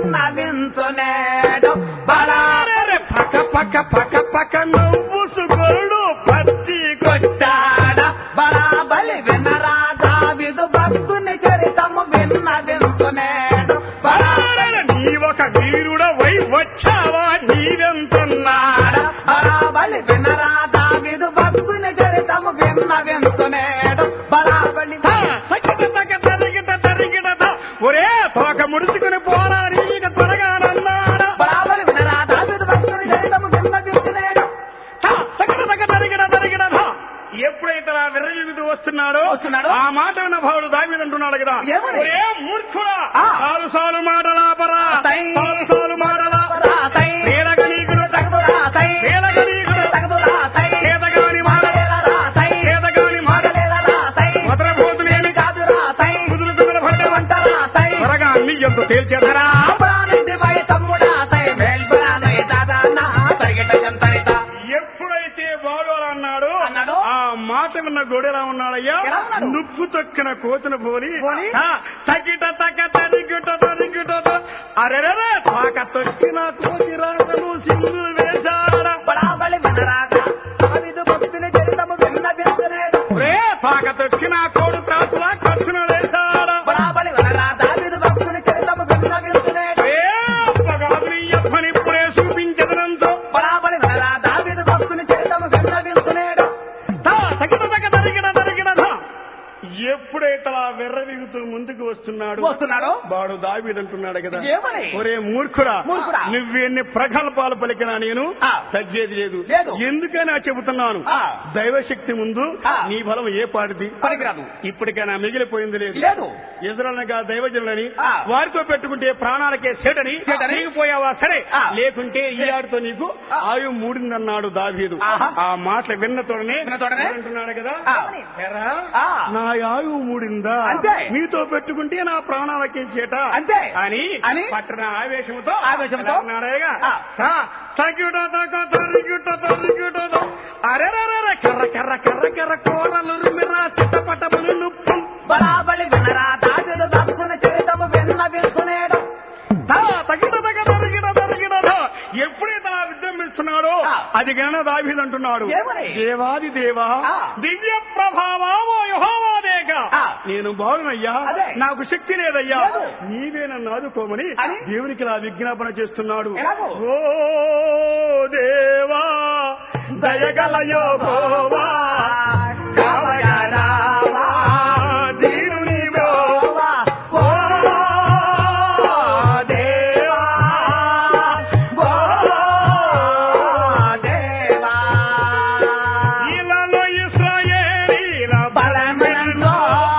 విన్నవించునేడు బలా
గతిరే పక్క పక్క పక్క పక్క నవ్వుసుకొడు పత్తి
కొట్టాడ బలాబలి వినరా దావిదు భక్తుని చరితము విన్నవించునేడు బలా
కొట్టాడ నీ ఒక వీరుడ వై వచ్చావా నీవెంతున్నాడ
బలాబలి వినరా దావిదు భక్తుని చరితము విన్నవించునేడు బలాబలి
తగిట తగ తరిగిట తరిగిట త. ఒరే తోక ముడుచుకుని పోరా నీకు త్వరగా నన్నాడా
బలాబలి వినరా దావిదు భక్తుని చరితము విన్నవించునేడు
తగిన తగ తరిగిన తరిగిన ధ. ఎప్పుడైతే ఆ విర్రవీగుతూ వస్తున్నాడో
వస్తున్నాడో?
ఆ మాట విన్న భావుడు దావీదు అంటున్నాడు కదా
ఏమని?
ఒరే మూర్ఖుడా
ఆ.
సాలు సాలు మాటలాపరా
తై.
సాలు సాలు మాటలా
రాతై
వేలగ నీకును తగ-
రాతై
వేలగ నీకును
తగదు రాతై
వేదగాని మాట
రాతై
వేదగాని మాట
రాతై
వదలబోతులేని
కాదు రాతై
కుదురుకున్న పడ్డ
వంట రాతై
త్వరగా అన్ని ఎంత తేల్చేదరా
ప్రాణింటి పై తమ్ముడాతై మేల్పడాతై దాదానా తరిగిట జంతరిత
ఎప్పుడైతే వాడు అలా అన్నాడు
అన్నాడు?
ఆ మాట విన్న గొడెలా ఉన్నాడయ్యా
ఎలా ఉన్నాడు?
నుప్పు తొక్కిన కోతును పోలి
పోలి?
ఆ, తగిట తగ తరిగిట తరిగిట త- అరెరెరే తాక తొక్కిన కోతి రాగను సింధు వేశాడా
బడాబలి వినరాక దావిదు భక్తుని చరితము విన్నవించునేడు
రే తాక తొక్కిన కోడు త్రాసులా ఖర్చును వేశాడా
బడాబలి వినరా దావిదు భక్తుని చరితము విన్నవించునేడు
రే పగాదుని తలా వెర్రవిగుతూ ముందుకు వస్తున్నాడు
వస్తున్నాడు
వాడు దావీదంటున్నాడు కదా
ఏమని?
ఒరే మూర్ఖురా
మూర్ఖుడా.
నువ్వెన్ని ప్రగల్భాలు పలికినా నేను
ఆ.
తగ్గేది లేదు
లేదు.
ఎందుకని చెబుతున్నాను
ఆ.
దైవశక్తి ముందు
ఆ.
నీ బలం ఏ పాటిది
పనికిరాదు
ఇప్పటికైనా మిగిలిపోయింది లేదు
లేదు
ఎదురనగా దైవజనులని
ఆ.
వారితో పెట్టుకుంటే ప్రాణాలకే సెటని
సెటని.
పోయావా సరే
ఆ.
లేకుంటే ఈ ఆడితో నీకు ఆయు మూడిందన్నాడు దావీదు
ఆహా.
ఆ మాటలు విన్న తోడనే
విన్న తోడనే?
అంటున్నాడు కదా
ఆ.
ఎరా,
ఆ.
నా ఆయువు మూడిందా
అంతే.
మీతో పెట్టుకుంటే నా ప్రాణాలకే చేట
అంతే.
అని
అని?
పట్టణ ఆవేశంతో
ఆవేశంతో?
ఎలా ఉన్నాడేగా?
ఆ.
తా, తగ్గుట, తగ్గ, తరిగుట, తరిగుట, త. అరెరెరెరె, కర్ర కర్ర కర్ర కర్ర కోరలు రుమిరా చిట్టపటములు నుప్పు
బరాబలి వినరా దాచుడు దక్కున చరితము విన్న విసుకునేడు
తా, తగిట తగ తరిగిట తరిగిట త. ఎప్పుడైతే ఆ విజృంభిస్తున్నాడో
ఆ.
అది గణ దావీదంటున్నాడు
ఏమని?
దేవాది దేవా
ఆ.
దివ్య ప్రభావమో యహోవాదేక
ఆ.
నేను బాగునయ్యా
అదే.
నాకు శక్తి లేదయ్యా
లేదు.
నీవే నన్ను ఆదుకోమని
అని?
దేవునికి ఇలా విజ్ఞాపన చేస్తున్నాడు
ఎలాగో?
ఓ దేవా దయగలయో గోవా
కావగలవా,
దీనుని
గోవా,
ఓ
దేవా, ఓ దేవా.
ఇలాలో ఇస్రాయేలీల
బలమెంతో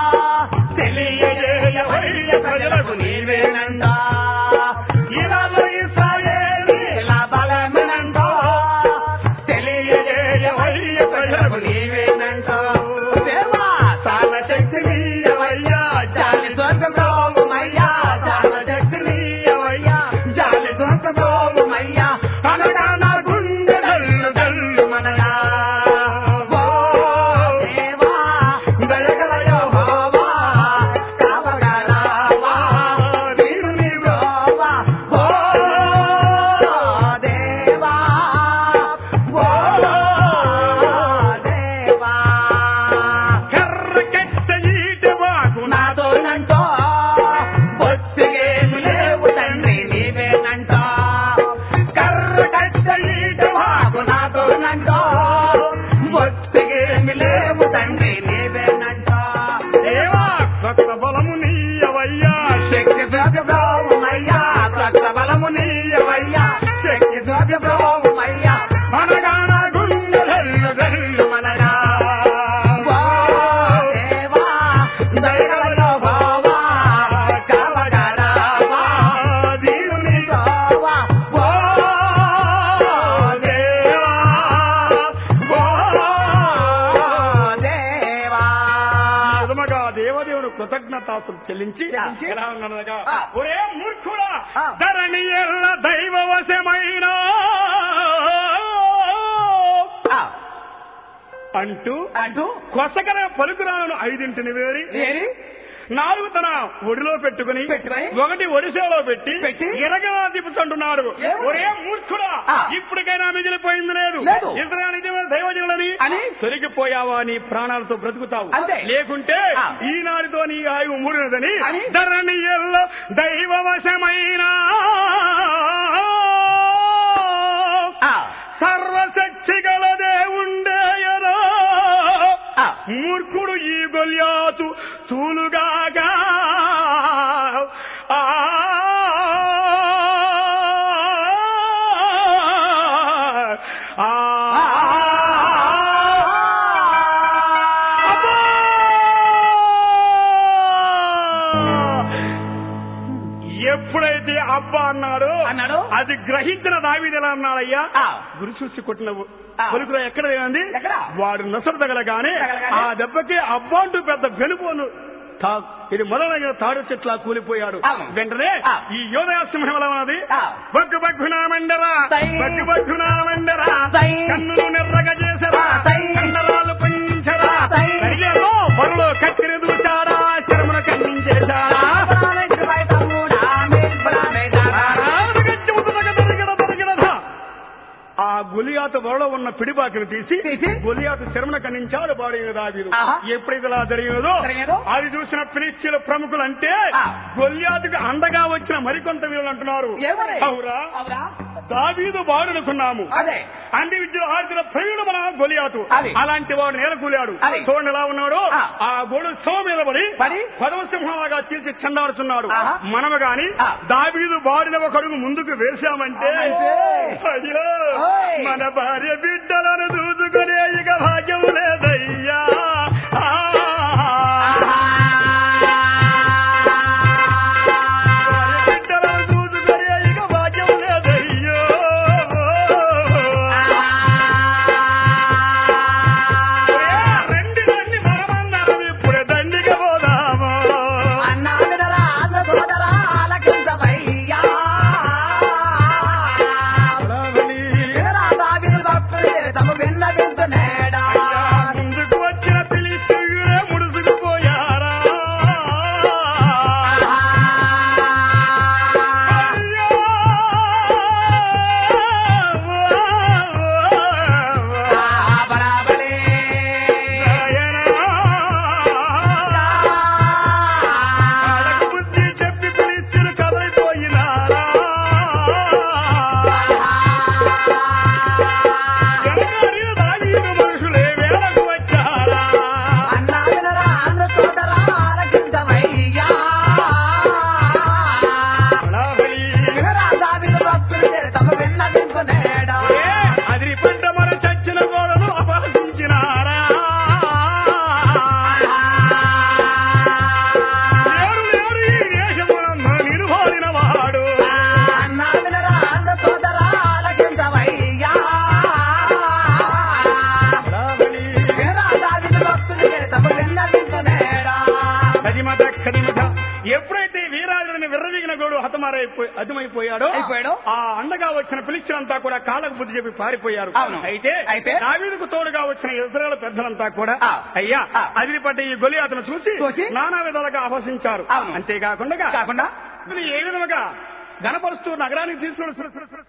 తెలియజేయవయ్య ప్రజలకు
నీవేనంట
ఇలాలో ఇస్రాయేలీల
ఇలా బలమెంతో తెలియజేయవయ్య ప్రజలకు నీవేనంట దేవా
చాలా శక్తి నీయవయ్యా
జాలి స్వర్గమయ్యా చాలా శక్తి నీయవయ్యా జాలి స్వర్గమయ్యా అనగా నా గుండె దల్లు దల్లు మనగా ఓ దేవా దయగల యెహోవా కావగలవా నీవు నీవోవా ఓ దేవా ఓ దేవా
కర్రకెట్ట ఈటి వాకు నా
నాతోనంటో బొత్తిగేమి లేవు తండ్రి నీవేనంట కర్ర కట్ట ఈట మాకు నాతోనంటో బొత్తిగేమి లేవు తండ్రి నీవేనంట
దేవా కొత్త బలము నీయవయ్యా
శక్తి ద్రవ్య బ్రహ్మయ్యా రక్త బలము నీయవయ్యా శక్తి ద్రవ్య బ్రహ్మయ్యా
మనగా నా గుండె
దల్లు దల్లు మనగా ఓ దేవా దయగల యెహోవా కావగలవా
దీనుని
యెహోవా ఓ దేవా ఓ దేవా
నిజముగా దేవదేవుడు కృతజ్ఞతాసులు చెల్లించి
చెల్లించి
ఎలా ఉన్నదగా
ఆ.
ఒరే మూర్ఖుడా
ఆ.
ధరణి ఎల్ల దైవవశమైన
ఆ,
అంటూ
అంటూ
కొసగల పలుకురాలను ఐదింటిని వేరి
ఏరి
నాలుగు తన ఒడిలో పెట్టుకుని
పెట్టుకుని,
ఒకటి ఒడిశాలో పెట్టి
పెట్టి,
ఎరగలా తిప్పుతుంటున్నాడు
ఏమని?
ఒరే మూర్ఖుడా
ఆ.
ఇప్పటికైనా మిగిలిపోయింది లేదు
లేదు.
ఇస్రాయల్ నిజమైన దైవజనులని
అని?
తొలగిపోయావా నీ ప్రాణాలతో బ్రతుకుతావు
అంతే.
లేకుంటే
ఆ.
ఈనాటితో నీ ఆయువు మూడినదని
అని?
ధరణి ఎల్ల దైవవశమైన
ఆ,
సర్వశక్తి గల దేవుండేయరా
ఆ.
మూర్ఖుడు ఈ గొల్యాతు తూలుగాగా ఆ ఆ అబ్బా! ఎప్పుడైతే అబ్బా అన్నాడో
అన్నాడు?
అది గ్రహించిన దావీదు ఎలా అన్నాడయ్యా
ఆ.
గురి చూసి కొట్టిన
ఆ.
పలుకులో ఎక్కడ ఉంది
ఎక్కడ?
వాడు నొసరు తగలగానే
తగలగానే?
ఆ దెబ్బకి అబ్బా అంటూ పెద్ద వెలుపోను తా- ఇది మొదలైన తాడు చెట్ల కూలిపోయాడు
అవును.
వెంటనే
ఆ.
ఈ యోధయాసింహం ఎలా ఉన్నది
ఆ.
బగ్గు బగ్గునా మండరా
సై.
బగ్గు బగ్గునా మండరా
సై.
కన్నులు నెర్రగా చేసరా
సై.
కండరాలు పంచరా
సై.
కరిగేలో పొరలో కత్తిరి దూచారా శరమును ఖండించేశారా
బలమెంతుపై తమ్ముడా, మేల్పడమేదారా.
ఆ గులియాత వరలో ఉన్న పిడిబాకిని తీసి
తీసి?
గులియాత శరమున ఖండించాడు బాడైన దావీదు
ఆహా.
ఎప్పుడైతే ఇలా జరిగినదో
జరిగినదో?
అది చూసిన ఫిలిస్తీన్ల ప్రముఖులు అంటే
ఆ.
గొలియాతుకి అండగా వచ్చిన మరికొంత వీళ్ళు అంటున్నారు
ఏమని?
అవురా
అవురా?
దావీదు బాడునుకున్నాము
అదే
అన్ని విద్యలు ఆడిన ప్రవీణుడు మన గొలియాతు
అది.
అలాంటి వాడు నేల కూలాడు
అది.
చూడండి ఎలా ఉన్నాడు
ఆ.
ఆ గోడు సో మీద పడి
పడి?
పదవ సింహంలాగా తీర్చి చండాడుతున్నాడు
ఆహా.
మనము గాని
ఆ.
దావీదు బాడిన ఒక అడుగు ముందుకు వేశామంటే
అంటే?
అయ్యో
ఓయ్.
మన భార్య బిడ్డలను చూసుకునే ఇక భాగ్యం లేదయ్యా ఆ. భార్య బిడ్డలను చూసుకునే ఇక భాగ్యం లేదయ్యో రెండు దండి మనమందరం ఇప్పుడే దండిగా పోదాము
అన్నా బిడరా అన్న సోదరా ఆలకించవయ్యా వినరా దావీదు భక్తులు తమ విన్న వింటున్నాడా
ముందుకు వచ్చిన పిలిస్తురే ముడుసుకుపోయారా అయ్యో!
బరాబరే
నాయనా! వాళ్ళకు బుద్ధి చెప్పి పిలిస్తులు కదలిపోయినారా ఎనగారి దావీదు మనుషులే వేలకు వచ్చారా
అన్నా వినరా అన్న సోదరా ఆలకించవయ్యా
బలాబలి.
వినరా దావీదు భక్తులు తమ విన్న వింటున్నాడా
ఏ, అదిరి పంట మన చచ్చిన గోడను అపహసించినారా లేరు లేరు ఈ దేశమునందు నిలువాడిన వాడు
అన్నా వినరా అన్న సోదరా ఆలకించవయ్యా
బలాబలి.
వినరా దావీదు భక్తులు తమ విన్న వింటున్నాడా
కదిమత కదిమత ఎప్పుడైతే వీరాజుడిని విర్రవీగిన గోడు హతమారైపోయి హతమైపోయాడో
అయిపోయాడో?
ఆ అండగా వచ్చిన పిలిచినంతా కూడా కాళ్ళకు బుద్ధి చెప్పి పారిపోయారు
అవును.
అయితే
అయితే?
దావీదుకు తోడుగా వచ్చిన ఇజ్రాయల్ పెద్దలంతా కూడా
ఆ.
అయ్యా
ఆ.
అదిరిపడ్డ ఈ గొలియాతను చూసి
చూసి?
నానా విధాలుగా అపహసించారు
అవును.
అంతేకాకుండా
కాకుండా
ఇది ఏ విధముగా గణపరుస్తూ నగరానికి తీసుకుని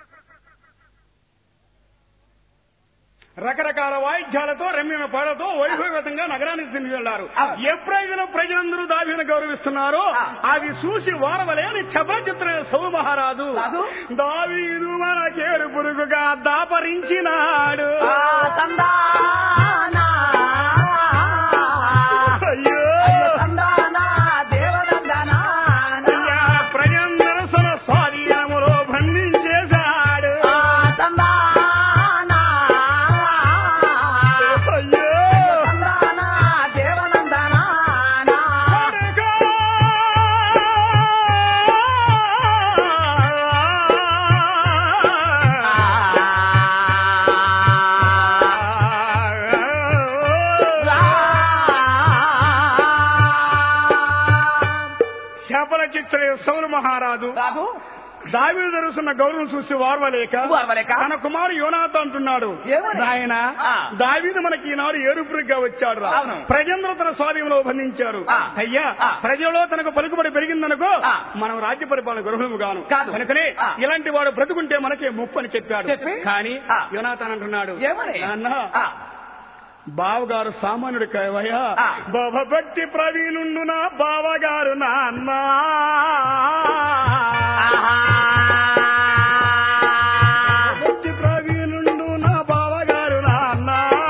రకరకాల వాయిద్యాలతో రమ్యమైన పాటలతో వైభవంగా నగరానికి తిరిగి వెళ్లారు
అవును.
ఎప్పుడైతే ప్రజలందరూ దావిని గౌరవిస్తున్నారో
ఆ.
అది చూసి వారవలేని చపచిత్ర సౌ మహారాజు
రాజు?
దావీదు మన చేరు పురుగుగా దాపరించినాడు
ఆ తందానా
అయ్యో
అయ్యో తందానా దేవనందనా
అయ్యా, ప్రజలందరూ సన స్వాధీనములో బంధించేశాడు
ఆ తందానా
అయ్యో
తందానా దేవనందనా
కొడుకా! శాపల చిత్ర సౌరు మహారాజు
రాజు
దావీదు జరుగుతున్న గౌరవం చూసి వార్వలేక
వార్వలేక?
తన కుమారు యోనాథ అంటున్నాడు
ఏమని?
నాయన
ఆ.
దావీదు మనకి ఈనాడు ఏడుపురుగ్గా వచ్చాడు రా.
అవును.
ప్రజలందరూ తన స్వాధీనంలో బంధించారు
ఆ.
అయ్యా
ఆ.
ప్రజలలో తనకు పలుకుబడి పెరిగిందనుకో
ఆ.
మనం రాజ్య పరిపాలన గృహము గాను
కాదు.
కనుకనే
ఆ.
ఇలాంటి వాడు బ్రతుకుంటే మనకే ముప్పు అని చెప్పాడు
చెప్పి?
కానీ
ఆ.
యోనాథన్ అంటున్నాడు
ఏమని
నాన్న
ఆ,
బావగారు సామాన్యుడు కావయ్యా
ఆ.
భక్తి ప్రవీణుండు నా బావగారు నాన్న భక్తి ప్రవీణుండు నా బావగారు నాన్న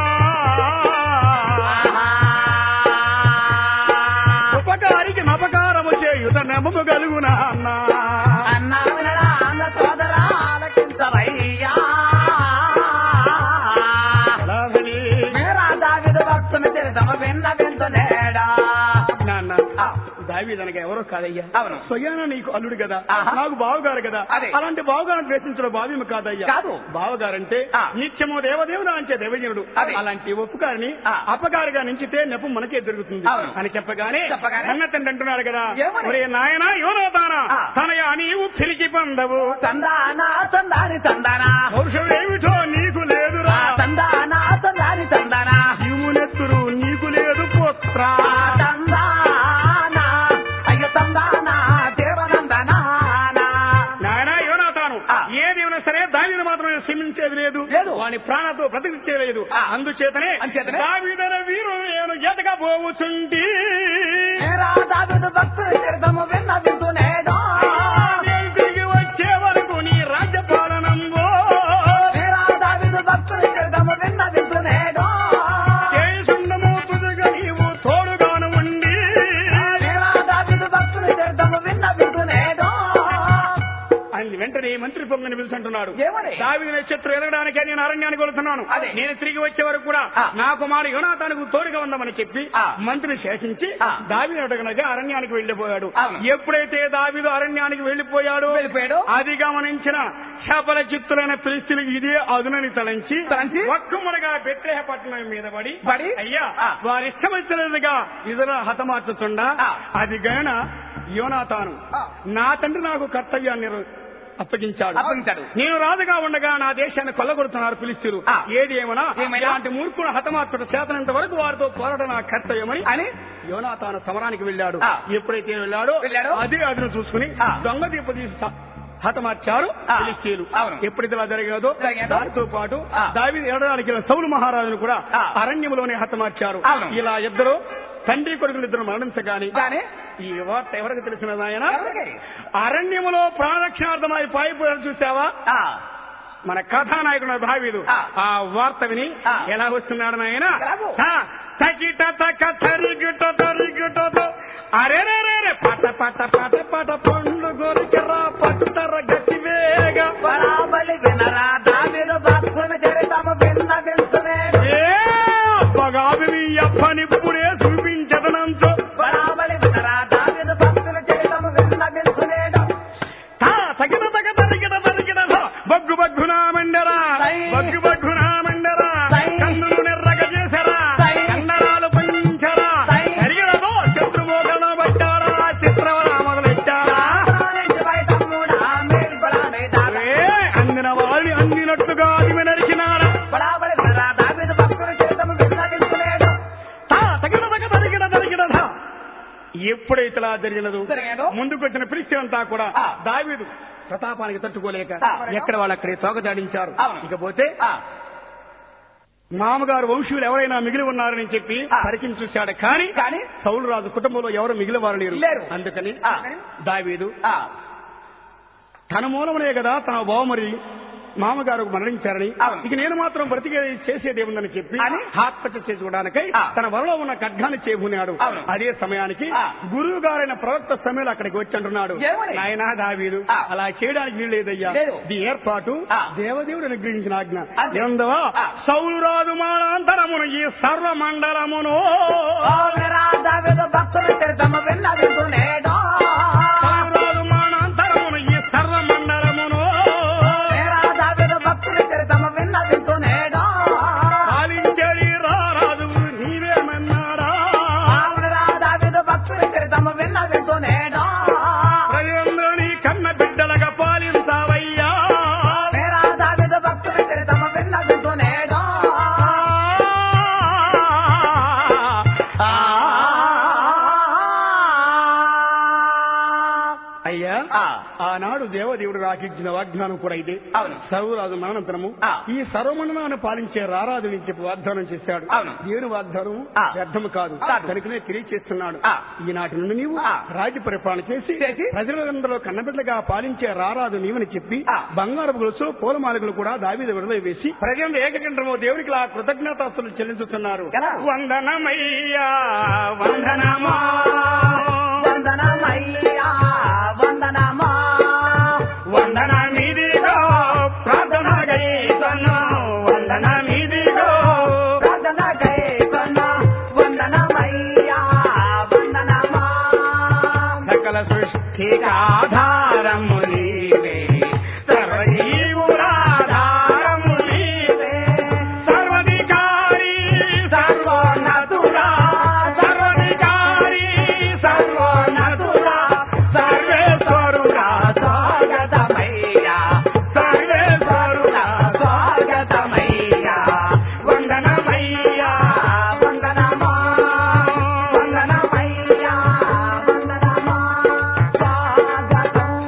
ఉపకారికి నపకారము చేయుత నెమము గలుగు నాన్న
అన్నా వినరా అన్న సోదరా ఆలకించవయ్యా
అలాగని
మేరా దావిదు భక్తుని తమ విన్న వింటున్నాడా
నాన్న
ఆ.
దావీదనగా ఎవరో కాదయ్యా
అవును.
స్వయాన నీకు అల్లుడు కదా
ఆహా.
నాకు బావగారు కదా
అదే.
అలాంటి బావగారిని ద్వేషించడం భావ్యం కాదయ్యా
కాదు.
బావగారంటే
ఆ.
నిత్యము దేవదేవుడు అంచే దేవజనుడు
అదే.
అలాంటి ఒప్పుకారిని
ఆ.
అపకారిగా నించితే నెప్పు మనకే దొరుకుతుంది
అవును.
అని చెప్పగానే
చెప్పగానే?
అన్న తండ్రి అంటున్నాడు కదా
ఏమని?
ఒరే నాయన యోనోతానా
ఆ.
తనయ నీవు పిలిచి పొందవు
తందానా తందాని తందానా
పౌరుషమేమిటో నీకు లేదురా
తందానా తందాని తందానా
శివునెత్తురు నీకు లేదు పుత్ర
ఆ తందానా అయ్యో తందానా దేవనందనా
నాయన యోనాతాను
ఆ.
ఏదేమైనా సరే దానిని మాత్రమే శ్రమించేది లేదు
లేదు.
వాని ప్రాణతో బ్రతికించేది
ఆ.
అందుచేతనే
అందుచేతనే?
దావీదన వీరు నేను ఎదగా పోవుచుంటి
మేరా దావిదు భక్తుని తీర్థము విన్న వింటునేడా
నేను తిరిగి వచ్చే వరకు నీ రాజ్య పాలన నీరు పొంగని పిలుచుంటున్నాడు
ఏమని?
దావిది నక్షత్రం ఎదగడానికే నేను అరణ్యానికి వెళుతున్నాను
అదే.
నేను తిరిగి వచ్చే వరకు కూడా
ఆ.
నా కుమారు యోనాథానికి తోడుగా ఉందామని చెప్పి
ఆ.
మంత్రిని శాసించి
ఆ.
దావిది అడగనగా అరణ్యానికి వెళ్లిపోయాడు
అవును.
ఎప్పుడైతే దావిదు అరణ్యానికి వెళ్లిపోయాడు
వెళ్ళిపోయాడు.
అది గమనించిన శాపల చిత్తులైన పిలిస్తులు ఇదే అదునని తలంచి
తలంచి?
ఒక్కముడగా బెత్రేహ పట్టణం మీద పడి
పడి?
అయ్యా
ఆ.
వారి ఇష్టం వచ్చినదిగా ఇతర హతమార్చుతుండా
ఆ.
అది గణ యోనాతాను
ఆ.
నా తండ్రి నాకు కర్తవ్యాన్ని రు- అప్పగించాడు
అప్పగించాడు.
నేను రాజుగా ఉండగా నా దేశాన్ని కొల్లగొడుతున్నారు పిలిస్తురు
ఆ.
ఏది ఏమన్నా
ఏమైనా?
ఇలాంటి మూర్ఖుడు హతమార్చుడు చేతనంత వరకు వారితో పోరాటం నా కర్తవ్యమని
అని
యోనాతాను సమరానికి వెళ్ళాడు
ఆ.
ఎప్పుడైతే వెళ్ళాడో
వెళ్ళాడో?
అదే అదును చూసుకుని
ఆ.
దొంగ దీప తీసి స- హతమార్చారు
ఆ.
ఫిలిస్తీన్లు.
అవును.
ఎప్పుడైతే ఇలా జరిగేదో
జరిగేదో?
దానితో పాటు
ఆ.
దావి ఏడడానికి వెళ్ళిన సౌలు మహారాజును కూడా
ఆ.
అరణ్యములోనే హతమార్చారు
అవును.
ఇలా ఇద్దరు తండ్రి కొడుకులు ఇద్దరు మరణించగాని
గాని?
ఈ వార్త ఎవరికి తెలిసిన నాయన
ఎవరికి?
అరణ్యములో ప్రాణరక్షణార్థమై పాయిపోయాడు చూసావా
ఆ,
మన కథానాయకుడు భావీదు
ఆ.
ఆ వార్త విని
ఆ.
ఎలా వస్తున్నాడు నాయన
ఎలాగో?
ఆ, తకిట తక తరిగిట తరిగిటతో అరే రే రే రే పట పట పట పట పండు గొరికెరా పట్టర గట్టి వేగ
బరాబలి వినరా దావిదు భక్తుని చరితము విన్న వింటునేడు
ఏ అప్పగావి నీ అప్పనిప్పుడే చూపించదనంతో
బరాబలి వినరా దావిదు భక్తుని చరితము విన్న వింటునేడు
తా తగిన తగ తరిగిట తరిగిట బగ్గు బగ్గునా మండరా
సై.
బగ్గు బగ్గునా మండరా
సై.
కన్నులు నెర్రగ చేసరా
సై.
కన్నడాలు పంచరా
సై.
తరిగినదో శత్రుమోకలను పట్టారా చిత్రవరా మొదలెట్టారా
శివై తమ్ముడా మేల్కొలాడే దాదా
ఏ అందిన వాళ్ళని అందినట్టుగా అది నరికినారా
బరాబలి వినరా దావిదు భక్తుని చరితము విన్న వింటునేడు
తా తగిన తగ తరిగిట తరిగిట ఎప్పుడైతే ఇలా జరిగినదో
జరిగినదో?
ముందుకు వచ్చిన పిలిచేంతా కూడా
ఆ.
దావీదు ప్రతాపానికి తట్టుకోలేక
ఆ.
ఎక్కడ వాళ్ళు అక్కడే తోకదాడించారు
అవును.
ఇకపోతే
ఆ,
మామగారు వంశీయులు ఎవరైనా మిగిలి ఉన్నారని చెప్పి
ఆ.
పరికించి చూశాడు కానీ
కానీ
సౌలు రాజు కుటుంబంలో ఎవరు మిగిలి వారు లేరు
లేరు.
అందుకని
ఆ.
దావీదు
ఆ,
తన మూలమునే కదా తన బావమరి మామగారు మరణించారని
అవును.
ఇక నేను మాత్రం బ్రతికే చేసేది ఏముందని చెప్పి
అని?
ఆత్మహత్య చేసుకోవడానికై
ఆ.
తన వరలో ఉన్న ఖడ్గాన్ని చేబునాడు
అవును.
అదే సమయానికి
ఆ.
గురువు గారైన ప్రవక్త సమయంలో అక్కడికి వచ్చి అంటున్నాడు
ఏమని?
నాయనా దావీదు
ఆ.
అలా చేయడానికి వీల్లేదయ్యా
లేదు.
ఈ ఏర్పాటు
ఆ.
దేవదేవుడు అనుగ్రహించిన ఆజ్ఞ
అంతే.
ఎందవా
ఆ.
సౌలు రాజు మానాంతరమును ఈ సర్వ మండలమును
ఓ వినరా దావిదు భక్తుని చరితము విన్న వింటునేడు
సౌలు రాజు మానాంతరమును ఈ సర్వ మండలమును
వినరా దావిదు భక్తుని చరితము విన్న వింటునేడు
పాలించడి రారాజు నీవేమన్నాడా
వినరా దావిదు భక్తుని చరితము విన్న వింటునేడు
ప్రజలందరినీ కన్న బిడ్డలుగా పాలించావయ్యా
వినరా దావిదు భక్తుని చరితము విన్న వింటునేడు
అయ్యా
ఆ.
ఆనాడు దేవదేవుడు రాకించిన వాగ్దానం కూడా ఇదే
అవును.
సర్వరాజు మరణంతరము
ఆ.
ఈ సర్వమండలాన్ని పాలించే రారాజు నుంచి వాగ్దానం చేశాడు
అవును.
దేవుని వాగ్దానం
ఆ.
వ్యర్థము కాదు
కాదు.
కనుకనే తెలియచేస్తున్నాడు
ఆ.
ఈనాటి నుండి నీవు
ఆ.
రాజ్య పరిపాలన చేసి
చేసి
ప్రజలందరూ కన్నబిడ్డగా పాలించే రారాజు నీవని చెప్పి
ఆ.
బంగారు గొలుసు పూలమాలకులు కూడా దావీద విడుదల వేసి ప్రజలు ఏకకంఠము దేవునికి ఇలా కృతజ్ఞతాస్తులు చెల్లించుతున్నారు
ఎలా?
వందనమయ్యా వందనమా
వందనమయ్యా వందనమా
వందనమిదిగో ప్రార్థన గైతను వందనమిదిగో
ప్రార్థన కైకొన్న వందనమయ్యా వందనమా
సకల సృష్టికి ఆధారము నీవే సర్వజీవులాధారము నీవే సర్వధికారి సర్వోన్నతుడా సర్వధికారి సర్వోన్నతుడా సర్వేశ్వరుడా
స్వాగతమయ్యా
సర్వేశ్వరుడా
స్వాగతమయ్యా
వందనమయ్యా
వందనమా వందనమయ్యా వందనమా స్వాగతం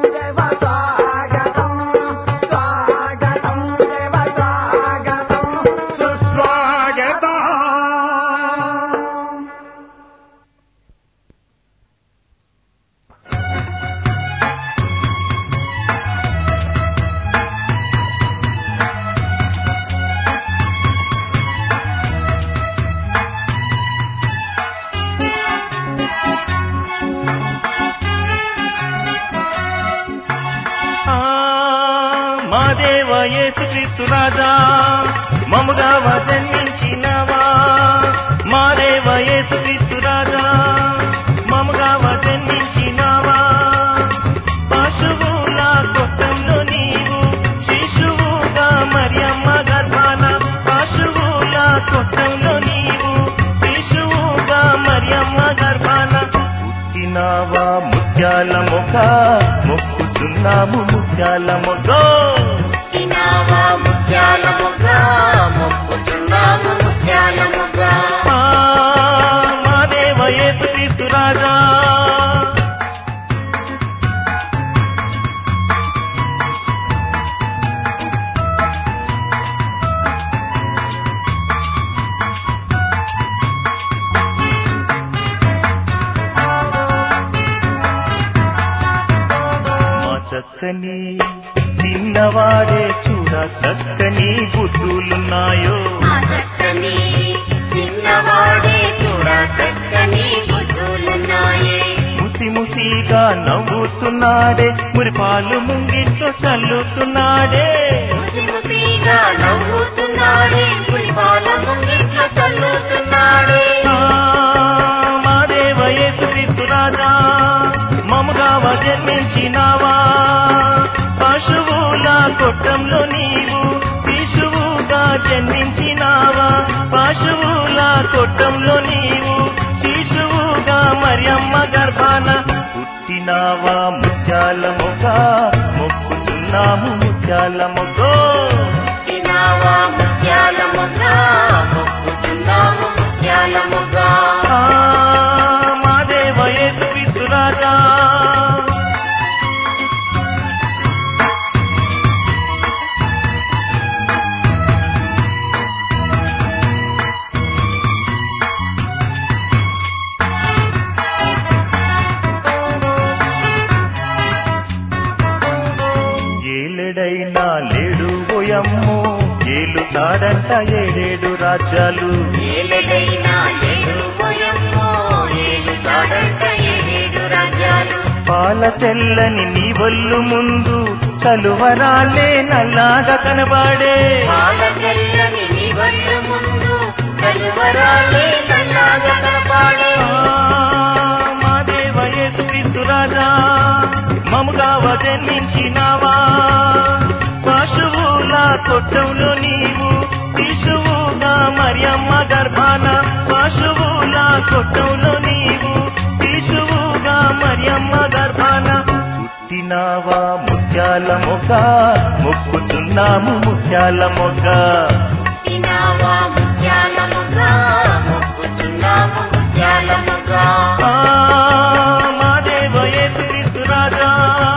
యేసుక్రీస్తు రాజా మముగా జన్మించినవా మాదేవ యేసుక్రీస్తు రాజా మముగా జన్మించినవా పశువుల కొట్టంలో నీవు శిశువుగా మరియమ్మ గర్భాన పశువుల కొట్టంలో నీవు శిశువుగా మరియమ్మ గర్భాన పుట్టినావా ముత్యాల మొగ మొక్కుతున్నాము ముత్యాల మొగ
తినావా ముత్యాల మొగ్గ మొక్కుతున్నాము ముత్యాల మొగ్గ
ఆ, మా దేవ యేసుక్రీస్తు రాజా మా చక్కని చిన్నవాడే చూడ చక్కని బుద్ధులున్నాయో
ఆ చక్కని చిన్నవాడే చూడ చక్కని బుద్ధులున్నాయే
ముసి ముసిగా నవ్వుతున్నాడే మురిపాలు ముంగిట్లో చల్లుతున్నాడే
ముసి ముసిగా నవ్వుతున్నాడే పులిపాల ముంగిట్ల చల్లుతున్నాడే
ఆ, మా దేవ యేసుక్రీస్తు రాజా మముగా జన్మించినావా పశువుల కొట్టంలో నీవు శిశువుగా జన్మించినావా పశువుల కొట్టంలో నీవు శిశువుగా మరియమ్మ గర్భాన పుట్టినావా ముత్యాల మొగ మొక్కుతున్నాము ముత్యాల మొగో
తినావా ముత్యాల మొగ్గ మొక్కుతున్నాము ముత్యాల మొగ్గ
ఆ, మా దేవ యేసుక్రీస్తు రాజా ఏలెడైనా లేడు పోయమ్ము ఏలుతాడంట ఏడేడు రాజ్యాలు
ఏలెడైనా ఏడు పోయమ్మో ఏడు కాడంట ఏడేడు రాజ్యాలు
పాల తెల్లని నీ వల్లు ముందు చలువరాలే నల్లాగా కనబాడే
పాల తెల్లని నీ వడ్లు ముందు కలువరాలే నల్లాగా కనపాడే
ఆ, మా దేవ యేసుక్రీస్తు రాజా మముగా జన్మించినావా పశువుల కొట్టంలో నీవు శిశువుగా మరియమ్మ గర్భాన పశువుల కొట్టంలో నీవు శిశువుగా మరియమ్మ గర్భాన పుట్టినావా ముత్యాల మొగ మొక్కుతున్నాము ముత్యాల మొగ
తినావా ముత్యాల మొగ్గ మొక్కుతున్నాము ముత్యాల మొగ్గ
ఆ, మా దేవ యేసుక్రీస్తు రాజా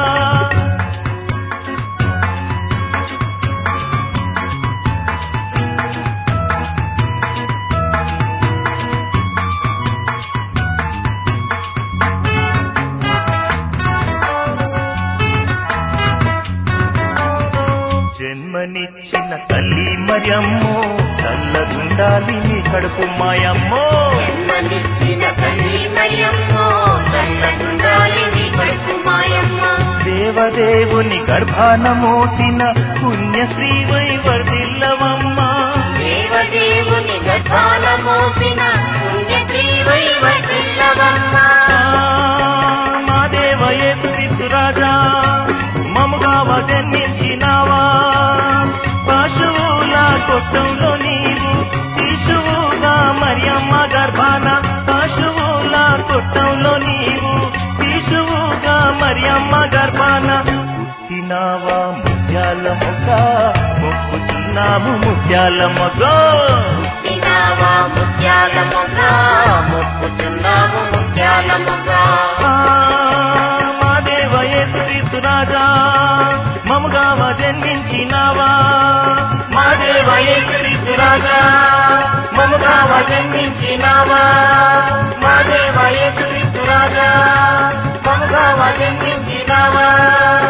జన్మనిచ్చిన తల్లి మరియమ్మో చల్లగుండాలి నీ కడుపు మాయమ్మో
జన్మనిచ్చిన తల్లి మయమ్మో చల్లగుండాలి నీ కడుపు మాయమ్మ
దేవదేవుని గర్భాన మోసిన పుణ్యశ్రీ వర్ధిల్లవమ్మా
దేవదేవుని గర్భాల మోసిన పుణ్యశ్రీవై వర్ధిల్లవమ్మ
ఆ, మా దేవ యేసుక్రీస్తు రాజా మముగా జన్మించినావా పశువుల కొట్టంలో నీవు శిశువుగా మరియమ్మ గర్భాన పశువుల కొట్టంలో నీవు శిశువుగా మరియమ్మ గర్భాన పుట్టినావా ముత్యాల మొగ మొక్కుతున్నాము ముత్యాల మొగ
తినావా ముత్యాల మొగ్గ మొక్కుతున్నాము ముత్యాల మొగ్గ
ఆ, మా దేవ యేసుక్రీస్తు రాజా మముగా జన్మించినావా మా దేవ యేసుక్రీస్తు రాజా మముగా జన్మించినావా మా దేవ యేసుక్రీస్తు రాజా మముగా జన్మించినావా